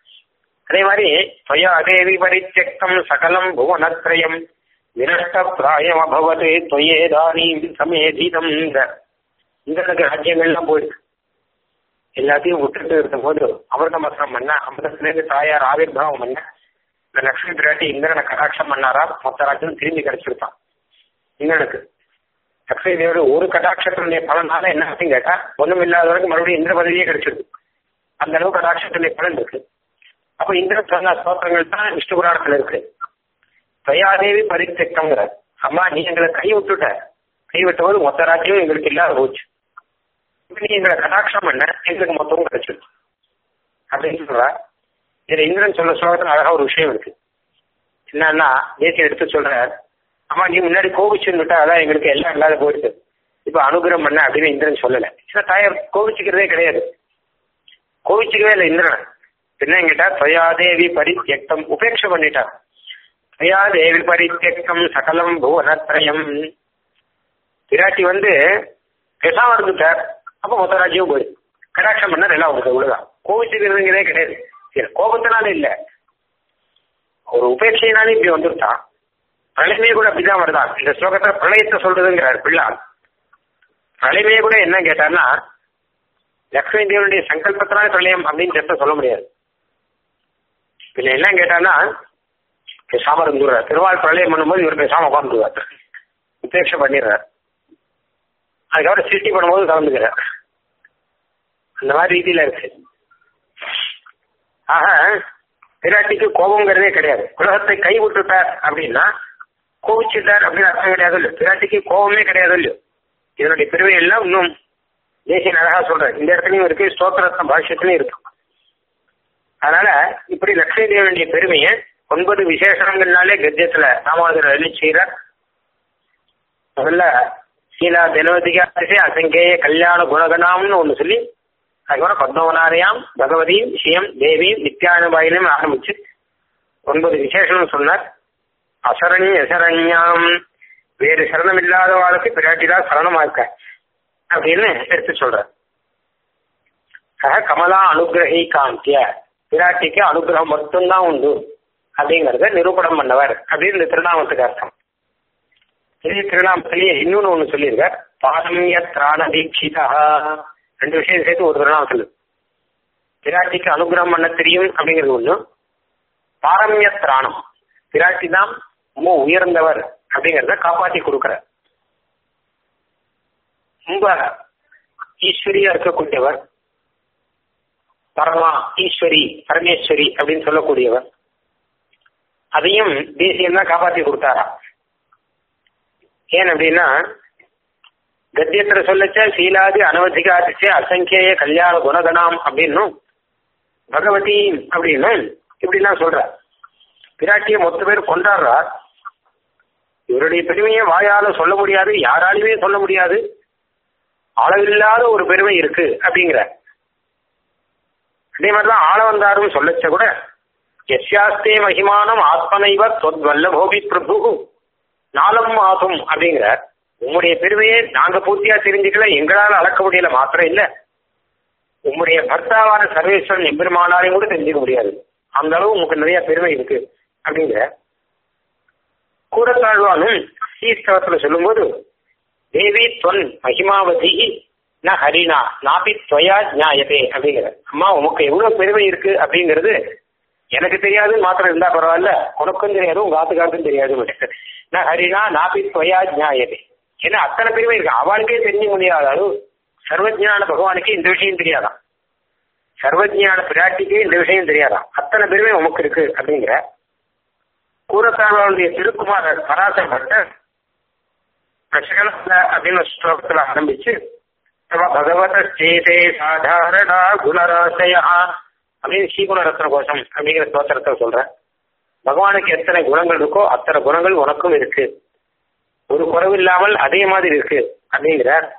அதே மாதிரி ஸ்வயா தேவி பரிச்சக்தம் சகலம் புவனத்ரயம் வினஷ்ட பிராயம் அபவத் தொயேதானி சமேதீதம் இந்திரனுக்கு ராஜ்யங்கள்லாம் போயிருக்கு எல்லாத்தையும் விட்டுட்டு இருக்கும் போது அமிர்தமசனம் பண்ண அமிர்தத்திலேருந்து தாயார் ஆவிர்வாவம் பண்ண இந்த லட்சுமி பிராட்டி இந்திரனை கடாட்சம் பண்ணாரா மொத்த ராஜ்யம் திரும்பி கிடைச்சிருக்கான் இந்திரனுக்கு லட்சுமி தேவோட ஒரு கடாட்சத்தினுடைய பலனால என்ன அப்படின்னு கேட்டா ஒண்ணும் இல்லாதவருக்கு மறுபடியும் இந்திர பதவியே கிடைச்சிருக்கு அந்த அளவு கடாட்சத்தினுடைய பலன் இருக்கு அப்ப இந்திரன் சொன்ன ஸ்தோத்திரங்கள் தான் விஷ்ணு புராணத்துல இருக்கு தயாதேவி பரித்தக்கங்கிற அம்மா நீ எங்களை கை விட்டுட்ட கை விட்டபோது மொத்த ராஜ்யம் எங்களுக்கு இல்லாத போச்சு இப்ப நீ எங்களை கடாட்சம் பண்ண எங்களுக்கு மொத்தமும் கிடைச்சிருச்சு அப்படின்னு சொல்றா இதுல இந்திரன் சொல்ல ஸ்லோகத்துல அழகா ஒரு விஷயம் இருக்கு என்னன்னா தேசியம் எடுத்து சொல்ற அம்மா நீ முன்னாடி கோபிச்சுன்னுட்டா அதான் எங்களுக்கு எல்லாம் இல்லாத போயிடுது இப்ப அனுகிரம் பண்ண அப்படின்னு இந்திரன் சொல்லல சில தாயார் கோபிச்சுக்கிறதே கிடையாது கோபிச்சுக்கவே இல்லை இந்திரன் என்ன கேட்டா துவயாதேவி பரித்தியக்தம் உபேட்சை பண்ணிட்டான் துவயாதேவி பரித்தியக்தம் சகலம் புவனத்ரயம் பிராட்டி வந்து பேசாம இருந்துட்டார் அப்ப மொத்த ராஜ்யம் போயிடு கடாட்சம் பண்ண எல்லாம் உங்களுக்கு இவ்வளவுதான் கோபிச்சுக்கிறதுங்கிறதே கிடையாது சரி கோபத்தினால இல்ல ஒரு உபேட்சையினாலே இப்படி வந்துருட்டான் பிரளயமே கூட அப்படிதான் வருதான் இந்த ஸ்லோகத்துல பிரளயத்தை சொல்றதுங்கிறார் பிள்ளான் பிரளயமே கூட என்ன கேட்டார்னா லக்ஷ்மி தேவனுடைய சங்கல்பத்தினால பிரளயம் அப்படின்னு சேர்த்த சொல்ல முடியாது இதுல என்ன கேட்டான்னா பேசாம இருந்துடுறார் திருவாள் பிரளயம் பண்ணும்போது இவர் பேசாம உட்காந்துருவார் உபேட்சை பண்ணிடுறார் அதுக்கப்புறம் சிருஷ்டி பண்ணும்போது கலந்துக்கிறார் அந்த மாதிரி ரீதியில இருக்கு ஆக பிராட்டிக்கு கோபங்கிறதே கிடையாது உலகத்தை கை விட்டுட்டார் அப்படின்னா கோபிச்சுட்டார் அப்படின்னு அர்த்தம் கிடையாது இல்லையோ பிராட்டிக்கு கோபமே கிடையாது இல்லையோ இதனுடைய பெருமை எல்லாம் இன்னும் தேசிய அழகா சொல்றேன் இந்த இடத்துலயும் இருக்கு ஸ்தோத்திரத்ன பாஷ்யத்திலையும் இருக்கு அதனால இப்படி லட்சுமி தேவனுடைய பெருமையை ஒன்பது விசேஷங்கள்னாலே கத்தியத்துல ராமாவதர் அருளி செய்கிறார் முதல்ல சீலா தினவதிகாசே அசங்கேய கல்யாண குணகணாம்னு ஒண்ணு சொல்லி அதுக்கப்புறம் பத்மவனாரையாம் பகவதியும் விஷயம் தேவியும் நித்யானுபாயிலும் ஆரம்பிச்சு ஒன்பது விசேஷம் சொன்னார் அசரணி அசரண்யாம் வேறு சரணம் இல்லாதவாளுக்கு பிராட்டிதான் சரணமா இருக்க அப்படின்னு எடுத்து சொல்ற சக கமலா அனுகிரகி காந்திய பிராட்டிக்கு அனுகிரகம் மட்டும்தான் உண்டு அப்படிங்கறத நிரூபணம் பண்ணவர் அப்படின்னு இந்த திருநாமத்துக்கு அர்த்தம் இதே திருநாமத்திலேயே இன்னொன்னு ஒண்ணு சொல்லியிருக்கார் பாரம்ய திராண தீட்சிதா ரெண்டு விஷயம் சேர்த்து ஒரு திருநாமம் சொல்லு பிராட்டிக்கு அனுகிரகம் பண்ண தெரியும் அப்படிங்கிறது ஒண்ணு பாரம்ய திராணம் பிராட்டி தான் ரொம்ப உயர்ந்தவர் அப்படிங்கறத காப்பாத்தி கொடுக்கிற ரொம்ப ஈஸ்வரியா இருக்கக்கூடியவர் பரமா ஈஸ்வரி பரமேஸ்வரி அப்படின்னு சொல்லக்கூடியவர் அதையும் தேசியம் தான் காப்பாத்தி கொடுத்தாரா ஏன் அப்படின்னா கத்தியத்துல சொல்லச்ச சீலாதி அனவதிகாதிச்ச அசங்கேய கல்யாண குணகணாம் அப்படின்னும் பகவதி அப்படின்னும் இப்படிலாம் சொல்ற பிராட்டியை மொத்த பேர் கொண்டாடுறார் இவருடைய பெருமையை வாயால சொல்ல முடியாது யாராலுமே சொல்ல முடியாது அளவில்லாத ஒரு பெருமை இருக்கு அப்படிங்கிற அதே மாதிரிதான் ஆள வந்தாரும் சொல்லச்ச கூட எஸ்யாஸ்தே மகிமானம் ஆத்மனைவ தொத் வல்லபோபி பிரபு நாளம் ஆகும் அப்படிங்கிற உம்முடைய பெருமையை நாங்க பூர்த்தியா தெரிஞ்சுக்கல எங்களால அளக்க முடியல மாத்திரம் இல்ல உம்முடைய பர்த்தாவான சர்வேஸ்வரன் எம்பெருமானாரையும் கூட தெரிஞ்சுக்க முடியாது அந்த அளவு உங்களுக்கு நிறைய பெருமை இருக்கு அப்படிங்கிற கூடத்தாழ்வானும் ஸ்ரீஸ்தவத்துல சொல்லும்போது தேவி தொன் மகிமாவதி ந ஹரிணா நாபி துவயா ஜாயதே அப்படிங்கிற அம்மா உனக்கு எவ்வளவு பெருமை இருக்கு அப்படிங்கிறது எனக்கு தெரியாது மாத்திரம் இருந்தா பரவாயில்ல உனக்கும் தெரியாது உங்க ஆத்துக்காருக்கும் தெரியாது நான் ஹரினா நாபி துவயா ஜாயதே ஏன்னா அத்தனை பெருமை இருக்கு அவளுக்கே தெரிஞ்ச முடியாத அளவு சர்வஜான பகவானுக்கு இந்த விஷயம் தெரியாதான் சர்வஜான பிராட்டிக்கு இந்த விஷயம் தெரியாதான் அத்தனை பெருமை உமக்கு இருக்கு அப்படிங்கிற கூரத்தாழ்வாளுடைய திருக்குமாரர் பராசரப்பட்ட பிரசகல அப்படின்னு ஸ்லோகத்துல ஆரம்பிச்சு பகவத சேதே சாதாரணா குணராசயா அப்படின்னு ஸ்ரீகுண ரத்ன கோஷம் அப்படிங்கிற ஸ்தோத்திரத்தை சொல்றேன் பகவானுக்கு எத்தனை குணங்கள் இருக்கோ அத்தனை குணங்கள் உனக்கும் இருக்கு ஒரு குறைவு இல்லாமல் அதே மாதிரி இருக்கு அப்படிங்கிறார்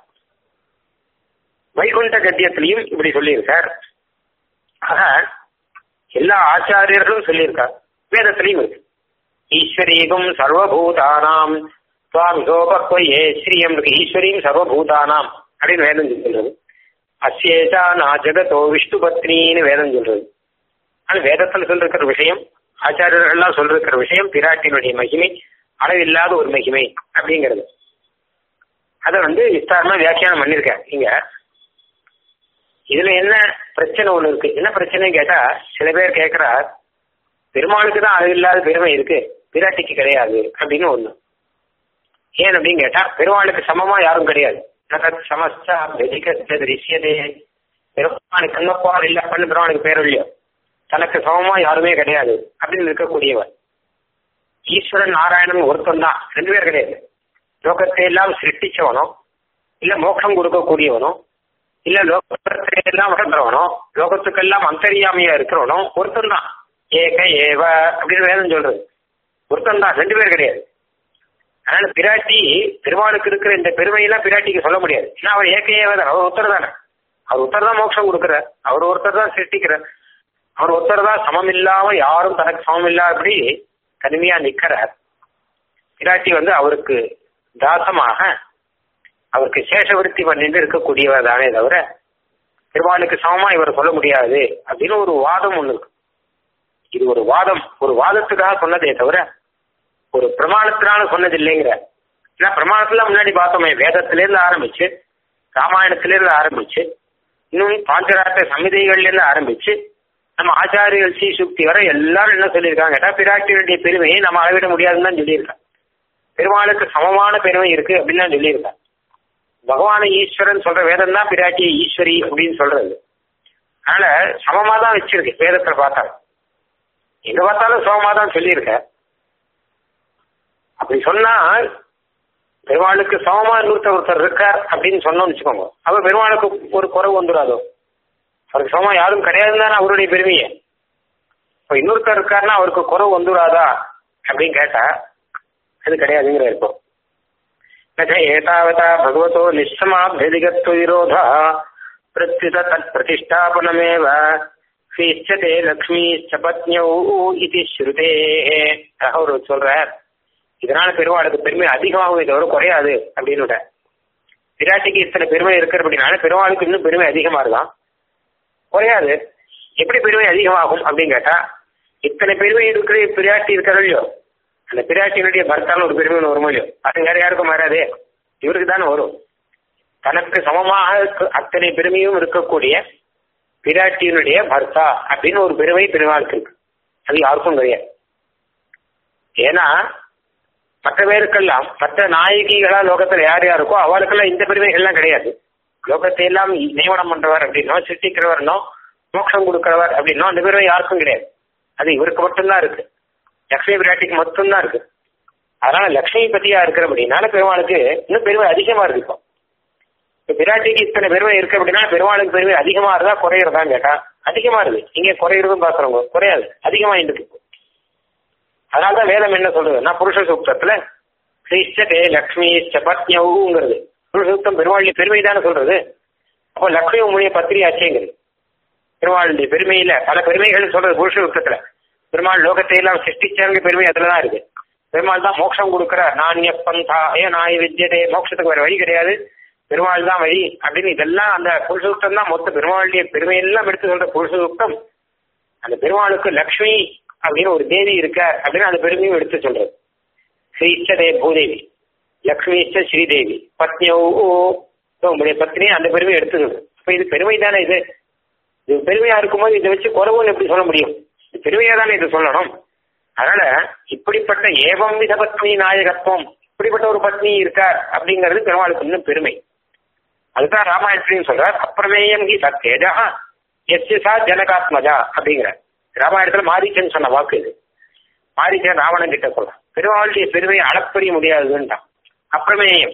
வைகுண்ட கத்தியத்திலையும் இப்படி சொல்லியிருக்கார் ஆக எல்லா ஆச்சாரியர்களும் சொல்லியிருக்கார் வேதத்திலையும் இருக்கு ஈஸ்வரீகம் சர்வபூதானாம் சுவாமிகோபக்வயே ஸ்ரீயம் இருக்கு ஈஸ்வரியும் சர்வபூதானாம் அப்படின்னு வேதம் சொல்றது அசேஷா நா ஜெகதோ விஷ்ணு பத்னின்னு வேதம் சொல்றது அது வேதத்தில் சொல்லிருக்கிற விஷயம் ஆச்சாரியர்கள்லாம் சொல்லிருக்கிற விஷயம் பிராட்டினுடைய மகிமை அளவில்லாத ஒரு மகிமை அப்படிங்கிறது அதை வந்து விஸ்தாரமா வியாக்கியானம் பண்ணிருக்கேன் இங்க இதுல என்ன பிரச்சனை ஒண்ணு இருக்கு என்ன பிரச்சனைன்னு கேட்டா சில பேர் கேட்கிறார் பெருமாளுக்கு தான் அளவில்லாத பெருமை இருக்கு பிராட்டிக்கு கிடையாது அப்படின்னு ஒண்ணு ஏன் அப்படின்னு கேட்டா பெருமாளுக்கு சமமா யாரும் கிடையாது சமஸ்தா வெதிகரிசியதே பெருமானுக்கு கண்ணப்பார் இல்ல பண்ணு பெருமானுக்கு பேர் இல்லையோ தனக்கு சமமா யாருமே கிடையாது அப்படின்னு இருக்கக்கூடியவர் ஈஸ்வரன் நாராயணன் ஒருத்தன் தான் ரெண்டு பேர் கிடையாது லோகத்தை எல்லாம் சிருஷ்டிச்சவனோ இல்ல மோட்சம் கொடுக்கக்கூடியவனோ இல்ல லோகத்தை எல்லாம் வளர்ந்தவனோ லோகத்துக்கெல்லாம் அந்தரியாமையா இருக்கிறவனோ ஒருத்தன் தான் ஏக ஏவ அப்படின்னு வேதம் சொல்றது ஒருத்தன் தான் ரெண்டு பேர் கிடையாது அதனால பிராட்டி பெருமாளுக்கு இருக்கிற இந்த பெருமையெல்லாம் பிராட்டிக்கு சொல்ல முடியாது ஏன்னா அவர் ஏக ஏவதான் அவர் ஒருத்தர் தானே அவர் ஒருத்தர் தான் மோட்சம் கொடுக்கிறார் அவர் ஒருத்தர் தான் சிருஷ்டிக்கிறார் அவர் ஒருத்தர் தான் சமம் இல்லாம யாரும் தனக்கு சமம் இல்லாதபடி தனிமையா நிக்கிறார் பிராட்டி வந்து அவருக்கு தாசமாக அவருக்கு சேஷவிருத்தி பண்ணிட்டு இருக்கக்கூடியவர் தானே தவிர பெருமாளுக்கு சமமா இவர் சொல்ல முடியாது அப்படின்னு ஒரு வாதம் ஒண்ணு இருக்கு இது ஒரு வாதம் ஒரு வாதத்துக்காக சொன்னதே தவிர ஒரு பிரமாணத்தினால சொன்னது இல்லைங்கிற ஏன்னா பிரமாணத்துல முன்னாடி பார்த்தோமே வேதத்தில இருந்து ஆரம்பிச்சு ராமாயணத்தில இருந்து ஆரம்பிச்சு இன்னும் பாஞ்சராத்த சமிதைகள்ல இருந்து ஆரம்பிச்சு நம்ம ஆச்சாரியர்கள் ஸ்ரீ சுக்தி வரை எல்லாரும் என்ன சொல்லியிருக்காங்க கேட்டா பிராட்டியுடைய பெருமையை நம்ம அளவிட முடியாதுன்னு தான் சொல்லியிருக்காங்க பெருமாளுக்கு சமமான பெருமை இருக்கு அப்படின்னு தான் சொல்லியிருக்காங்க பகவான ஈஸ்வரன் சொல்ற வேதம் தான் பிராட்டி ஈஸ்வரி அப்படின்னு சொல்றது அதனால சமமா தான் வச்சிருக்கு வேதத்துல பார்த்தாலும் எங்க பார்த்தாலும் சமமா தான் சொல்லியிருக்க அப்படி சொன்னா பெருமாளுக்கு சமமா இன்னொருத்தர் ஒருத்தர் இருக்கார் அப்படின்னு சொன்னோம்னு வச்சுக்கோங்க அப்ப பெருமாளுக்கு ஒரு குறைவு வந்துடாதோ அவருக்கு சமமா யாரும் கிடையாதுன்னு தானே அவருடைய பெருமையை இப்போ இன்னொருத்தர் இருக்காருன்னா அவருக்கு குறைவு வந்துடாதா அப்படின்னு கேட்டா அது கிடையாதுங்கிற இப்போ न च एतावता भगवतो निःसमाभ्यधिगत्व विरोधः प्रत्युत तत्प्रतिष्ठापनमेव ஸ்ரீச்சதே லக்ஷ்மிச்ச பத்னியௌ இது ஸ்ருதே அவர் சொல்றார் இதனால பெருமாளுக்கு பெருமை அதிகமாகும் தவிர குறையாது அப்படின்னு பிராட்டிக்கு இத்தனை பெருமை இருக்கிற அப்படின்னால பெருமாளுக்கு இன்னும் பெருமை அதிகமா இருக்கான் குறையாது எப்படி பெருமை அதிகமாகும் அப்படின்னு கேட்டா இத்தனை பெருமை இருக்கிற பிராட்டி இருக்கிற இல்லையோ அந்த பிராட்டியினுடைய பர்த்தான்னு ஒரு பெருமை ஒன்று வருமோ இல்லையோ அது வேற யாருக்கும் வராதே இவருக்கு தானே வரும் தனக்கு சமமாக அத்தனை பெருமையும் இருக்கக்கூடிய பிராட்டியினுடைய பர்த்தா அப்படின்னு ஒரு பெருமை பெருமாளுக்கு இருக்கு அது யாருக்கும் கிடையாது ஏன்னா மற்ற பேருக்கெல்லாம் மற்ற நாயகிகளா லோகத்துல யார் யாருக்கோ அவளுக்கெல்லாம் இந்த பெருமைகள்லாம் கிடையாது லோகத்தை எல்லாம் நியமனம் பண்றவர் அப்படின்னோ சிருஷ்டிக்கிறவர்னோ மோட்சம் கொடுக்கிறவர் அப்படின்னோ அந்த பெருமை யாருக்கும் கிடையாது அது இவருக்கு மட்டும்தான் இருக்கு லக்ஷ்மி பிராட்டிக்கு மட்டும்தான் இருக்கு அதனால லக்ஷ்மி பத்தியா இருக்கிற அப்படின்னால பெருமாளுக்கு இன்னும் பெருமை அதிகமா இருக்கு இப்போ இப்ப பிராட்டிக்கு இத்தனை பெருமை இருக்கு அப்படின்னா பெருமாளுக்கு பெருமை அதிகமா இருந்தா குறையிறதான்னு கேட்டா அதிகமா இருக்கு இங்கே குறையிறதும் பாக்குறவங்க குறையாது அதிகமா இருக்கு அதனாலதான் வேதம் என்ன சொல்றதுன்னா புருஷ சூக்தத்துல ஸ்ரீஷ்டதே லக்ஷ்மி பத்னியவுங்கிறது புருஷ சூக்தம் பெருமாளுடைய பெருமை தானே சொல்றது அப்போ லக்ஷ்மி உங்களுடைய பத்திரி ஆச்சேங்கிறது பெருமாளுடைய பெருமையில பல பெருமைகள் சொல்றது புருஷ சூக்தத்துல பெருமாள் லோகத்தை எல்லாம் சிருஷ்டிச்சாங்க பெருமை அதுலதான் இருக்கு பெருமாள் தான் மோட்சம் கொடுக்கிறார் நானிய பந்தா ஏ நாய வித்யதே மோட்சத்துக்கு வேற வழி கிடையாது பெருமாள் தான் வழி அப்படின்னு இதெல்லாம் அந்த புருஷசூக்தம் தான் மொத்த பெருமாளுடைய பெருமையெல்லாம் எடுத்து சொல்ற புருஷசூக்தம் அந்த பெருமாளுக்கு லக்ஷ்மி அப்படின்னு ஒரு தேவி இருக்க அப்படின்னு அந்த பெருமையும் எடுத்து சொல்றது ஸ்ரீ இஷ்டதே பூதேவி லக்ஷ்மி இஷ்ட ஸ்ரீதேவி பத்னியோ உங்களுடைய பத்னியை அந்த பெருமையை எடுத்துக்கணும் அப்ப இது பெருமை தானே இது இது பெருமையா இருக்கும்போது இதை வச்சு குறவுன்னு எப்படி சொல்ல முடியும் இது பெருமையா தானே இது சொல்லணும் அதனால இப்படிப்பட்ட ஏவம் வித பத்னி நாயகத்துவம் இப்படிப்பட்ட ஒரு பத்னி இருக்கார் அப்படிங்கிறது பெருமாளுக்கு இன்னும் பெருமை அதுதான் ராமாயணத்திலையும் சொல்றார் அப்பிரமேயம் ஹி சத்தேஜா எஸ் சா ஜனகாத்மஜா அப்படிங்கிற ராமாயணத்துல மாரீச்சன் சொன்ன வாக்கு இது மாரீச்சன் ராவணன் கிட்ட சொல்றான் பெருமாளுடைய பெருமையை அளப்பறிய முடியாதுன்றான் அப்பிரமேயம்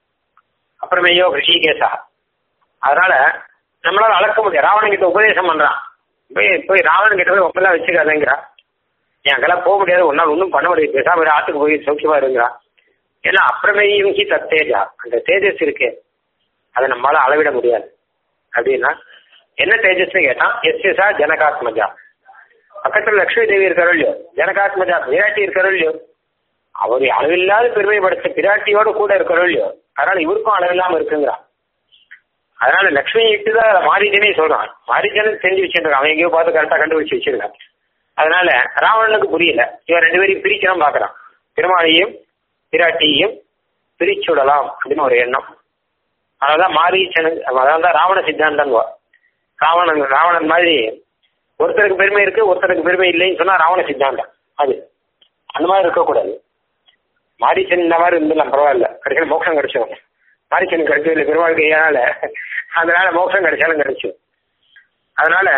அப்பிரமேயோ ரிஷிகேசா அதனால நம்மளால அளக்க முடியாது ராவணன் கிட்ட உபதேசம் பண்றான் போய் போய் ராவணன் கிட்ட போய் ஒப்பெல்லாம் வச்சுக்காதேங்கிறா என் அங்கெல்லாம் போக முடியாது ஒன்னால் ஒன்றும் பண்ண முடியாது பேசாம ஒரு ஆத்துக்கு போய் சௌக்கியமா இருங்கிறா ஏன்னா அப்பிரமேயம் ஹி தத்தேஜா அந்த தேஜஸ் இருக்கே அதை நம்மளால அளவிட முடியாது அப்படின்னா என்ன தேஜஸ்னு கேட்டான் எஸ் எஸ்ஆ ஜனகாத்மஜா பக்கத்துல லட்சுமி தேவி இருக்காரோ இல்லையோ ஜனகாத்மஜா பிராட்டி இருக்காரோ இல்லையோ அவர் அளவில்லாத பெருமை படைச்ச பிராட்டியோட கூட இருக்கிறோ இல்லையோ அதனால இவருக்கும் அளவில்லாம இருக்குங்கிறான் அதனால லக்ஷ்மி இட்டுதான் மாரிஜனே சொல்றான் மாரிஜன் தெரிஞ்சு வச்சிருக்கான் அவன் எங்கேயோ பார்த்து கரெக்டா கண்டுபிடிச்சு வச்சிருக்கான் அதனால ராவணனுக்கு புரியல இவன் ரெண்டு பேரையும் பிரிக்கணும் பாக்குறான் பெருமாளையும் பிராட்டியையும் பிரிச்சுடலாம் அப்படின்னு ஒரு எண்ணம் அதனாலதான் மாரீச்சனு அதான் ராவண சித்தாந்தம் ராவணன் ராவணன் மாதிரி ஒருத்தருக்கு பெருமை இருக்கு ஒருத்தருக்கு பெருமை இல்லைன்னு சொன்னா ராவண சித்தாந்தம் அது அந்த மாதிரி இருக்கக்கூடாது மாரீச்சன் இந்த மாதிரி இருந்துலாம் பரவாயில்ல கிடைக்கல மோட்சம் கிடைச்சோம் மாரீச்சன் கிடைச்சது இல்லை பெருமாள் கையால அதனால மோட்சம் கிடைச்சாலும் கிடைக்கும் அதனால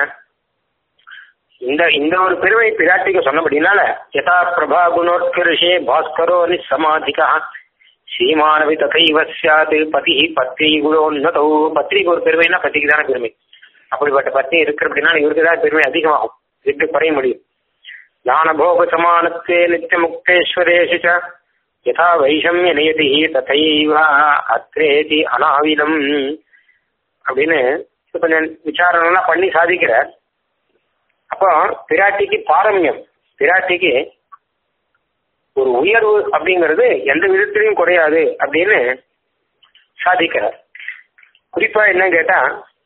இந்த இந்த ஒரு பெருமை பிராட்டிக்கு சொன்னபடினால யதா பிரபா குணோத்கர்ஷே பாஸ்கரோ நிசமாதிகா ஸ்ரீமானவி ததைவ சாது பதி பத்ரி குணோன்னதோ பத்ரிக்கு ஒரு பெருமைனா பத்திக்கு தானே பெருமை அப்படிப்பட்ட பத்னி இருக்கிற அப்படின்னா இவருக்கு தான் பெருமை அதிகமாகும் எப்படி குறைய முடியும் ஞானபோக சமானத்தே நித்திய முக்தேஸ்வரேஷு யதா வைஷமிய நியதி ததைவ அத்ரேதி அனாவிலம் அப்படின்னு கொஞ்சம் விசாரணெல்லாம் பண்ணி சாதிக்கிறார் அப்போ பிராட்டிக்கு பாரமியம் பிராட்டிக்கு ஒரு உயர்வு அப்படிங்கிறது எந்த விதத்திலையும் குறையாது அப்படின்னு சாதிக்கிறார் குறிப்பா என்ன கேட்டா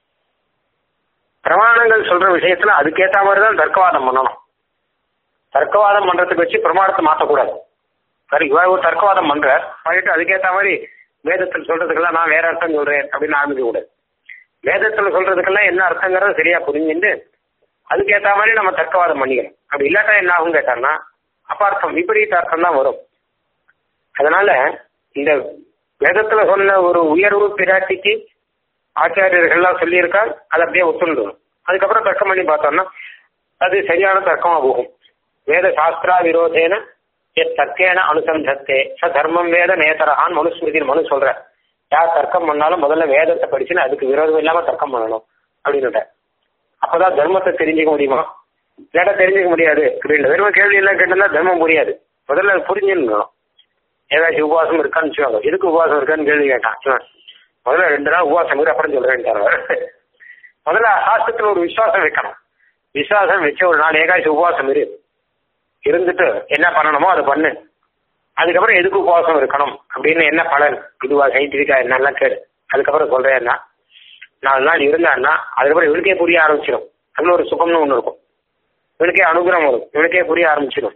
பிரமாணங்கள் சொல்ற விஷயத்துல அதுக்கேத்த மாதிரி தான் தர்க்கவாதம் பண்ணணும் தர்க்கவாதம் பண்றதுக்கு வச்சு பிரமாணத்தை மாற்றக்கூடாது சரி இவ ஒரு தர்க்கவாதம் பண்ற பண்ணிட்டு அதுக்கேத்த மாதிரி வேதத்தில் சொல்றதுக்கெல்லாம் நான் வேற அர்த்தம் சொல்றேன் அப்படின்னு ஆரம்பிக்க கூடாது வேதத்துல சொல்றதுக்கெல்லாம் என்ன அர்த்தங்கிறத சரியா புரிஞ்சுட்டு அதுக்கேற்ற மாதிரி நம்ம தர்க்கவாதம் பண்ணிக்கணும் அப்படி இல்லாட்டா என்ன ஆகும் கேட்டான்னா அப்பார்த்தம் விபரீத அர்த்தம் தான் வரும் அதனால இந்த வேதத்துல சொன்ன ஒரு உயர்வு பிராட்டிக்கு ஆச்சாரியர்கள்லாம் சொல்லியிருக்கா அதை அப்படியே ஒத்துண்டுடும் அதுக்கப்புறம் தர்க்கம் பண்ணி பார்த்தோம்னா அது சரியான தர்க்கமா போகும் வேத சாஸ்திரா விரோதேன எத் தர்க்கேன அனுசந்தத்தே ச தர்மம் வேத நேதரகான் மனுஸ்மிருதி மனு சொல்ற யார் தர்க்கம் பண்ணாலும் முதல்ல வேதத்தை படிச்சுன்னு அதுக்கு விரோதம் இல்லாம தர்க்கம் பண்ணணும் அப்படின்னு அப்பதான் தர்மத்தை தெரிஞ்சுக்க முடியுமா இல்லாட்டா தெரிஞ்சுக்க முடியாது அப்படின்னு வெறும் கேள்வி எல்லாம் கேட்டிருந்தா தர்மம் புரியாது முதல்ல அது புரிஞ்சுக்கணும் ஏதாச்சும் உபவாசம் இருக்கான்னு வச்சுக்கோங்க எதுக்கு உபவாசம் இருக்கான்னு கேள்வி கேட்டான் இவன். முதல்ல ரெண்டு நாள் உபவாசம் இரு அப்புறம் சொல்றேன் முதல்ல சாஸ்திரத்துல ஒரு விசுவாசம் வைக்கணும் விசுவாசம் வச்சு ஒரு நாள் ஏகாட்சி உபவாசம் இரு இருந்துட்டு என்ன பண்ணணுமோ அதை பண்ணு அதுக்கப்புறம் எதுக்கு உபவாசம் இருக்கணும் அப்படின்னு என்ன பலன் இதுவா சயின்டிஃபிக்கா என்னெல்லாம் கேடு அதுக்கப்புறம் சொல்றேன்னா நாலு நாள் இருந்தான்னா அதுக்கப்புறம் இவனுக்கே புரிய ஆரம்பிச்சிடும் அதுல ஒரு சுகம்னு ஒண்ணு இருக்கும் இவனுக்கே அனுகிரகம் வரும் இவனுக்கே புரிய ஆரம்பிச்சிடும்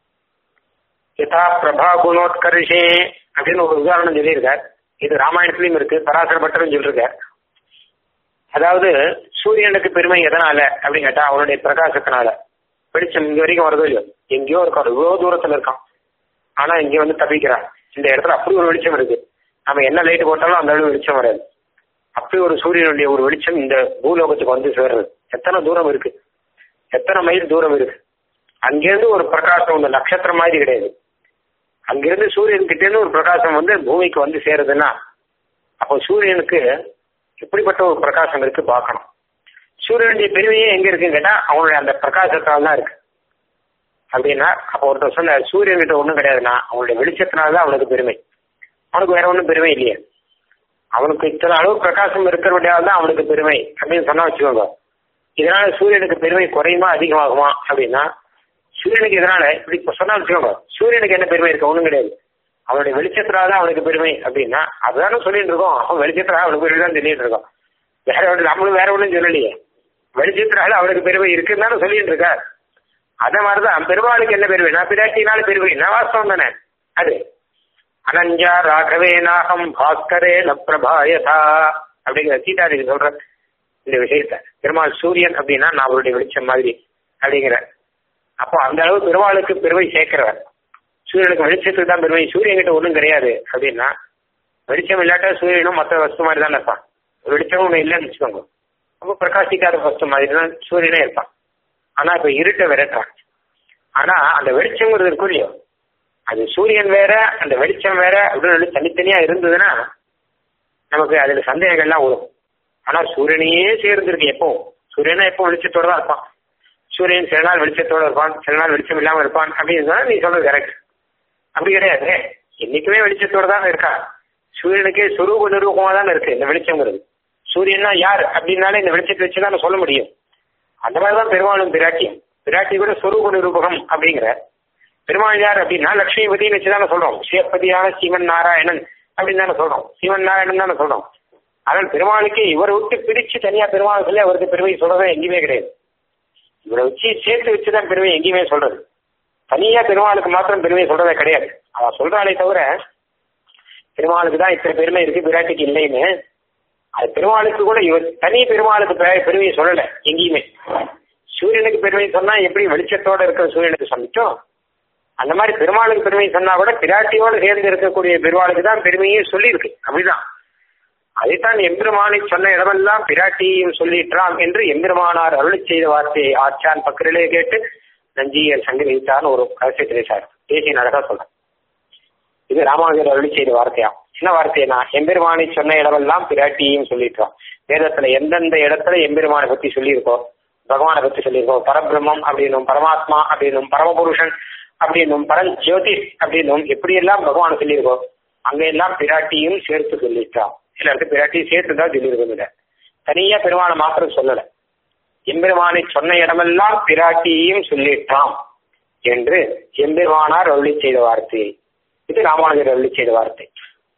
யதா பிரபா குணோத்கர்ஷே அப்படின்னு ஒரு உதாரணம் சொல்லியிருக்கார் இது ராமாயணத்திலயும் இருக்கு பராசர பட்டரும் சொல்லியிருக்கார் அதாவது சூரியனுக்கு பெருமை எதனால அப்படின்னு கேட்டா அவனுடைய பிரகாசத்தினால வெளிச்சம் இங்க வரைக்கும் வருதோ இல்லையோ எங்கேயோ இருக்கான் இவ்வளவு தூரத்துல இருக்கான் ஆனா இங்க வந்து தப்பிக்கிறான் இந்த இடத்துல அப்படி ஒரு வெளிச்சம் இருக்கு நம்ம என்ன லைட் போட்டாலும் அந்த அளவு வெளிச்சம் வராது அப்படி ஒரு சூரியனுடைய ஒரு வெளிச்சம் இந்த பூலோகத்துக்கு வந்து சேர்றது எத்தனை தூரம் இருக்கு எத்தனை மைல் தூரம் இருக்கு அங்கிருந்து ஒரு பிரகாசம் இந்த நட்சத்திரம் மாதிரி கிடையாது அங்கிருந்து சூரியன் கிட்ட இருந்து ஒரு பிரகாசம் வந்து பூமிக்கு வந்து சேருதுன்னா அப்போ சூரியனுக்கு எப்படிப்பட்ட ஒரு பிரகாசம் இருக்கு பார்க்கணும் சூரியனுடைய பெருமையே எங்க இருக்குன்னு கேட்டா அவனுடைய அந்த பிரகாசத்தால் தான் இருக்கு அப்படின்னா அப்போ ஒருத்தர் சொன்ன சூரியன் கிட்ட ஒண்ணும் கிடையாதுன்னா அவனுடைய வெளிச்சத்தினால தான் அவனுக்கு பெருமை அவனுக்கு வேற ஒன்றும் பெருமை இல்லையே அவனுக்கு இத்தனை அளவு பிரகாசம் இருக்கிறபடியால் தான் அவனுக்கு பெருமை அப்படின்னு சொன்னா வச்சுக்கோங்க இதனால சூரியனுக்கு பெருமை குறையுமா அதிகமாகுமா அப்படின்னா சூரியனுக்கு இதனால இப்படி இப்ப சொன்னா வச்சுக்கோங்க சூரியனுக்கு என்ன பெருமை இருக்கு ஒண்ணும் கிடையாது அவனுடைய வெளிச்சத்தினால தான் அவனுக்கு பெருமை அப்படின்னா அதுதானே சொல்லிட்டு இருக்கோம் அவன் வெளிச்சத்தினால அவனுக்கு பெருமை தான் சொல்லிட்டு இருக்கோம் வேற ஒன்று நம்மளும் வேற ஒன்றும் சொல்லலையே வெளிச்சத்தினால அவனுக்கு பெருமை இருக்குன்னு தானே சொல்லிட்டு இருக்கார் அதே மாதிரிதான் பெருமாளுக்கு என்ன பெருமை நான் பிராட்டினால பெருமை நான் வாஸ்தவம் தானே அது அனஞ்சா ராகவே நாகம் பாஸ்கரே நப்ரபாயதா அப்படிங்கிற சீதாதேவி சொல்ற இந்த விஷயத்த பெருமாள் சூரியன் அப்படின்னா நான் அவருடைய வெளிச்சம் மாதிரி அப்படிங்கிற அப்போ அந்த அளவு பெருமாளுக்கு பெருமை சேர்க்கிறவர் சூரியனுக்கு வெளிச்சத்துக்கு தான் பெருமை சூரியன் கிட்ட ஒன்றும் கிடையாது அப்படின்னா வெளிச்சம் இல்லாட்டா சூரியனும் மற்ற வஸ்து மாதிரி தான் இருப்பான் வெளிச்சம் ஒன்று இல்லைன்னு வச்சுக்கோங்க ரொம்ப பிரகாசிக்காத வஸ்து மாதிரி தான் சூரியனே இருப்பான் ஆனா இப்ப இருட்டை விரட்டுறான் ஆனா அந்த வெளிச்சங்கிறது இருக்கும் இல்லையோ அது சூரியன் வேற அந்த வெளிச்சம் வேற அப்படின்னு தனித்தனியா இருந்ததுன்னா நமக்கு அதுல சந்தேகங்கள்லாம் வரும் ஆனா சூரியனையே சேர்ந்திருக்கு எப்போ சூரியனா எப்போ வெளிச்சத்தோட தான் இருப்பான் சூரியன் சில நாள் வெளிச்சத்தோட இருப்பான் சில நாள் வெளிச்சம் இல்லாம இருப்பான் அப்படின்னு சொன்னா நீ சொல்றது கரெக்ட் அப்படி கிடையாது என்னைக்குமே வெளிச்சத்தோட தான் இருக்கா சூரியனுக்கே சுரூப நிரூபமா தான் இருக்கு இந்த வெளிச்சங்கிறது சூரியன்னா யார் அப்படின்னாலே இந்த வெளிச்சத்தை வச்சு தான் சொல்ல முடியும் அந்த மாதிரிதான் பெருமாளும் பிராட்டியும் பிராட்டி கூட சொரூப நிரூபகம் அப்படிங்கிற பெருமாள் யார் அப்படின்னா லட்சுமிபதினு வச்சு தானே சொல்றோம் சிவப்பதியான சிவன் நாராயணன் அப்படின்னு தானே சொல்றோம் சிவன் நாராயணன் தானே சொல்றோம் ஆனால் பெருமாளுக்கு இவரை விட்டு பிரிச்சு தனியா பெருமாள் சொல்லி அவருக்கு பெருமை சொல்றதே எங்கேயுமே கிடையாது இவரை வச்சு சேர்த்து வச்சுதான் பெருமை எங்கேயுமே சொல்றது தனியா பெருமாளுக்கு மாத்திரம் பெருமை சொல்றதே கிடையாது அவ சொல்றாளே தவிர பெருமாளுக்கு தான் இத்தனை பெருமை இருக்கு பிராட்டிக்கு இல்லைன்னு அது பெருமாளுக்கு கூட இவர் தனி பெருமாளுக்கு பெ- பெருமையை சொல்லல எங்கேயுமே சூரியனுக்கு பெருமை சொன்னா எப்படி வெளிச்சத்தோட இருக்கிற சூரியனுக்கு சொன்னோம் அந்த மாதிரி பெருமாளுக்கு பெருமை சொன்னா கூட பிராட்டியோடு சேர்ந்து இருக்கக்கூடிய பெருமாளுக்கு தான் பெருமையே சொல்லியிருக்கு அப்படிதான் அதைத்தான் எம்பெருமானை சொன்ன இடமெல்லாம் பிராட்டியும் சொல்லிட்டான் என்று எம்பெருமானார் அருளி செய்த வார்த்தையை ஆச்சான் பக்கரிலே கேட்டு நஞ்சியர் சங்கரித்தான்னு ஒரு ரகசியத்திலே சார் தேசிய அழகா சொல்றேன் இது ராமானுஜர் அருளி செய்த வார்த்தையா என்ன வார்த்தைனா எம்பெருமானை சொன்ன இடமெல்லாம் பிராட்டியும் சொல்லிட்டோம் வேதத்துல எந்தெந்த இடத்துல எம்பெருமானை பத்தி சொல்லியிருக்கோம் பகவானை பத்தி சொல்லியிருக்கோம் பரபிரம்மம் அப்படின்னும் பரமாத்மா அப்படின்னும் பரமபுருஷன் அப்படின்னும் பரன் ஜோதிஷ் அப்படின்னும் எப்படியெல்லாம் பகவானை சொல்லியிருக்கோம் அங்க எல்லாம் பிராட்டியும் சேர்த்து சொல்லிட்டான் சில இடத்துல பிராட்டியும் சேர்த்து தான் சொல்லியிருக்கோம் இல்ல தனியா பெருமானை மாத்திரம் சொல்லல எம்பெருமானை சொன்ன இடமெல்லாம் பிராட்டியையும் சொல்லிட்டான் என்று எம்பெருமானார் அருளி செய்த வார்த்தை இது ராமானுஜர் அருளி செய்த வார்த்தை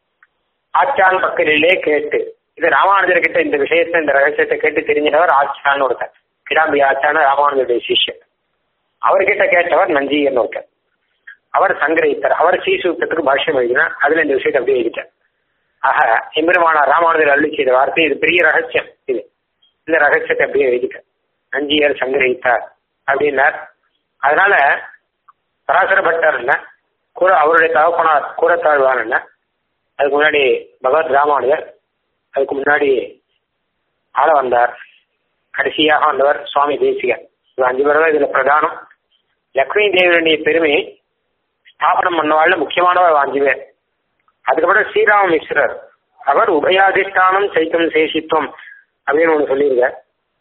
ஆச்சான் பக்கலிலே கேட்டு இது ராமானுஜர் கிட்ட இந்த விஷயத்தை இந்த ரகசியத்தை கேட்டு தெரிஞ்சவர் ஆச்சான் ஒருத்தர் கிடாம்பி ஆச்சான ராமானுஜருடைய சிஷ்யர் அவர்கிட்ட கேட்டவர் நஞ்சியன் ஒருத்தர் அவர் சங்கிரகித்தார் அவர் ஸ்ரீசூக்தத்துக்கு பாஷ்யம் எழுதினார் அதுல இந்த விஷயத்தை அப்படியே எழுதிட்டார் ஆக எம்பெருமானார் ராமானுஜர் அருளி செய்த வார்த்தை இது பெரிய ரகசியம் இது இந்த ரகசியத்தை அப்படியே எழுதிட்டார் நஞ்சியர் சங்கிரகித்தார் அப்படின்னார் அதனால பராசர பட்டர் என்ன கூட அவருடைய தகப்பனார் கூறத்தாழ்வான் என்ன அதுக்கு முன்னாடி பகவத் ராமானுஜர் அதுக்கு முன்னாடி ஆள வந்தார் கடைசியாக வந்தவர் சுவாமி தேசிகர் இது அஞ்சு பேர் தான் இதுல பிரதானம் லக்ஷ்மி தேவியுடைய பெருமையை ஸ்தாபனம் பண்ணவாழ்ல முக்கியமானவர் அஞ்சு பேர் அதுக்கப்புறம் ஸ்ரீராம மிஸ்ரர் அவர் உபயாதிஷ்டானம் சைத்தம் சேஷித்துவம் அப்படின்னு ஒன்று சொல்லியிருக்கார்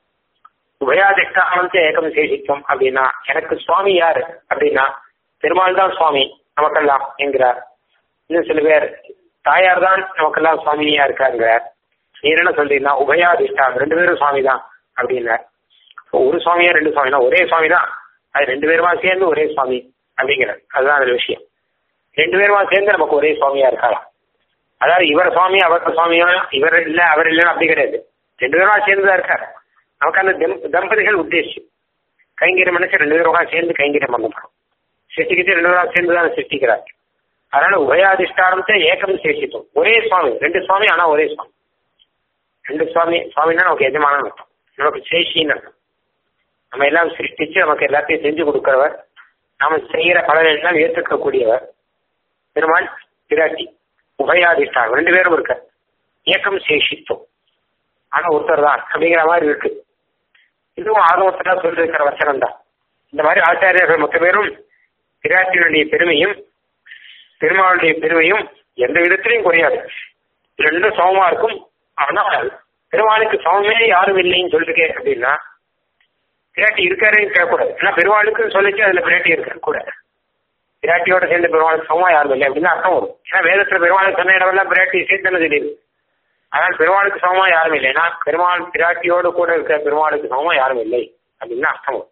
உபயாதிஷ்டானத்தை ஏகம் சேஷித்துவம் அப்படின்னா எனக்கு சுவாமி யாரு அப்படின்னா பெருமாள் தான் சுவாமி நமக்கெல்லாம் என்கிறார் இன்னும் சில பேர் தாயார் தான் நமக்கெல்லாம் சுவாமினியா இருக்காங்க நீ என்ன சொல்றீங்கன்னா உபயாதிஷ்டான் ரெண்டு பேரும் சுவாமி தான் அப்படின்னார் ஒரு சுவாமியா ரெண்டு சுவாமினா ஒரே சுவாமி தான் அது ரெண்டு பேருமா சேர்ந்து ஒரே சுவாமி அப்படிங்கிறார் அதுதான் அந்த விஷயம் ரெண்டு பேருமா சேர்ந்து நமக்கு ஒரே சுவாமியா இருக்கலாம் அதாவது இவர் சுவாமி அவர் சுவாமியா இவர் இல்ல அவர் இல்லைன்னு அப்படி கிடையாது ரெண்டு பேருமா சேர்ந்து தான் இருக்காரு நமக்கு அந்த தம் தம்பதிகள் உத்தேசம் கைங்கரியம் நினைச்சு ரெண்டு பேரும் உட்காந்து சேர்ந்து கைங்கரியம் பண்ண போறோம் சிருஷ்டிக்கிட்டு ரெண்டு பேரும் சேர்ந்து தான் சிருஷ்டிக்கிறார் அதனால உபயாதிஷ்டானத்தை ஏக்கம் சேஷித்தோம் ஒரே சுவாமி ரெண்டு சுவாமி ஆனா ஒரே சுவாமி ரெண்டு சுவாமி சுவாமின்னா நமக்கு எஜமான அர்த்தம் நமக்கு சேஷின்னு அர்த்தம் நம்ம எல்லாம் சிருஷ்டிச்சு நமக்கு எல்லாத்தையும் செஞ்சு கொடுக்கிறவர் நாம செய்யற பலனை எல்லாம் ஏற்றுக்கக்கூடியவர் பெருமாள் பிராட்டி உபயாதிஷ்டான் ரெண்டு பேரும் இருக்க ஏக்கம் சேஷித்தோம் ஆனா ஒருத்தர் தான் அப்படிங்கிற மாதிரி இருக்கு இதுவும் ஆகமத்துல சொல்லிருக்கிற வசனம் தான் இந்த மாதிரி ஆச்சாரியர்கள் மொத்த பேரும் பிராட்டியினுடைய பெருமையும் பெருமாளுடைய பெருமையும் எந்த விதத்திலையும் குறையாது ரெண்டும் சமமா இருக்கும் ஆனால் பெருமாளுக்கு சமமே யாரும் இல்லைன்னு சொல்லிருக்கே அப்படின்னா பிராட்டி இருக்காருன்னு கேட்கக்கூடாது ஏன்னா பெருமாளுக்கு சொல்லிச்சு அதுல பிராட்டி இருக்க கூட பிராட்டியோட சேர்ந்து பெருமாளுக்கு சமமா யாரும் இல்லை அப்படின்னு அர்த்தம் வரும் ஏன்னா வேதத்துல பெருமாளுக்கு சொன்ன இடமெல்லாம் பிராட்டி சேர்த்துன்னு தெரியுது ஆனால் பெருமாளுக்கு சமமா யாரும் இல்லை ஏன்னா பெருமாள் பிராட்டியோடு கூட இருக்கிற பெருமாளுக்கு சமமா யாரும் இல்லை அப்படின்னு அர்த்தம் வரும்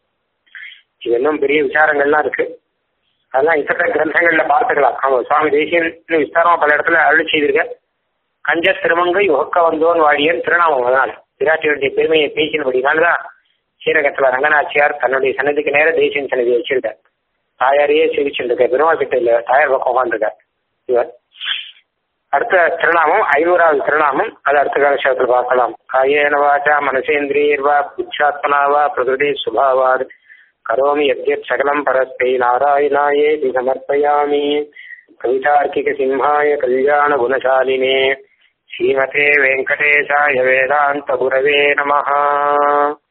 இது இன்னும் பெரிய விசாரங்கள்லாம் இருக்கு அதெல்லாம் இத்தனை கிரந்தங்கள்ல பார்த்துக்கலாம் அவங்க சுவாமி தேசியன் விஸ்தாரமா பல இடத்துல அருள் செய்திருக்க கஞ்ச திருமங்கை உகக்க வந்தோன் வாழியன் திருநாமம் அதனால பிராட்டியுடைய பெருமையை பேசினபடினால்தான் ஸ்ரீரகத்துல ரங்கநாச்சியார் தன்னுடைய சன்னதிக்கு நேர தேசியன் சன்னதி வச்சிருக்கார் தாயாரையே சேவிச்சுருக்க பெருமாள் கிட்ட இல்ல தாயார் பக்கம் உட்காந்துருக்கார் இவர் அடுத்த திருநாமம் ஐநூறாவது திருநாமம் அது அடுத்த காலட்சேபத்தில் பார்க்கலாம் காயேன வாச்சா மனசேந்திரியர்வா புத்தாத்மனாவா பிரகிருதி சுபாவாத் கரோமி யத்யத் சகலம் பரஸ்தை நாராயணாயே சமர்ப்பயாமி கவிதார்க்கிக சிம்ஹாய கல்யாண குணசாலினே ஸ்ரீமதே வெங்கடேசாய வேதாந்த குரவே நமஹ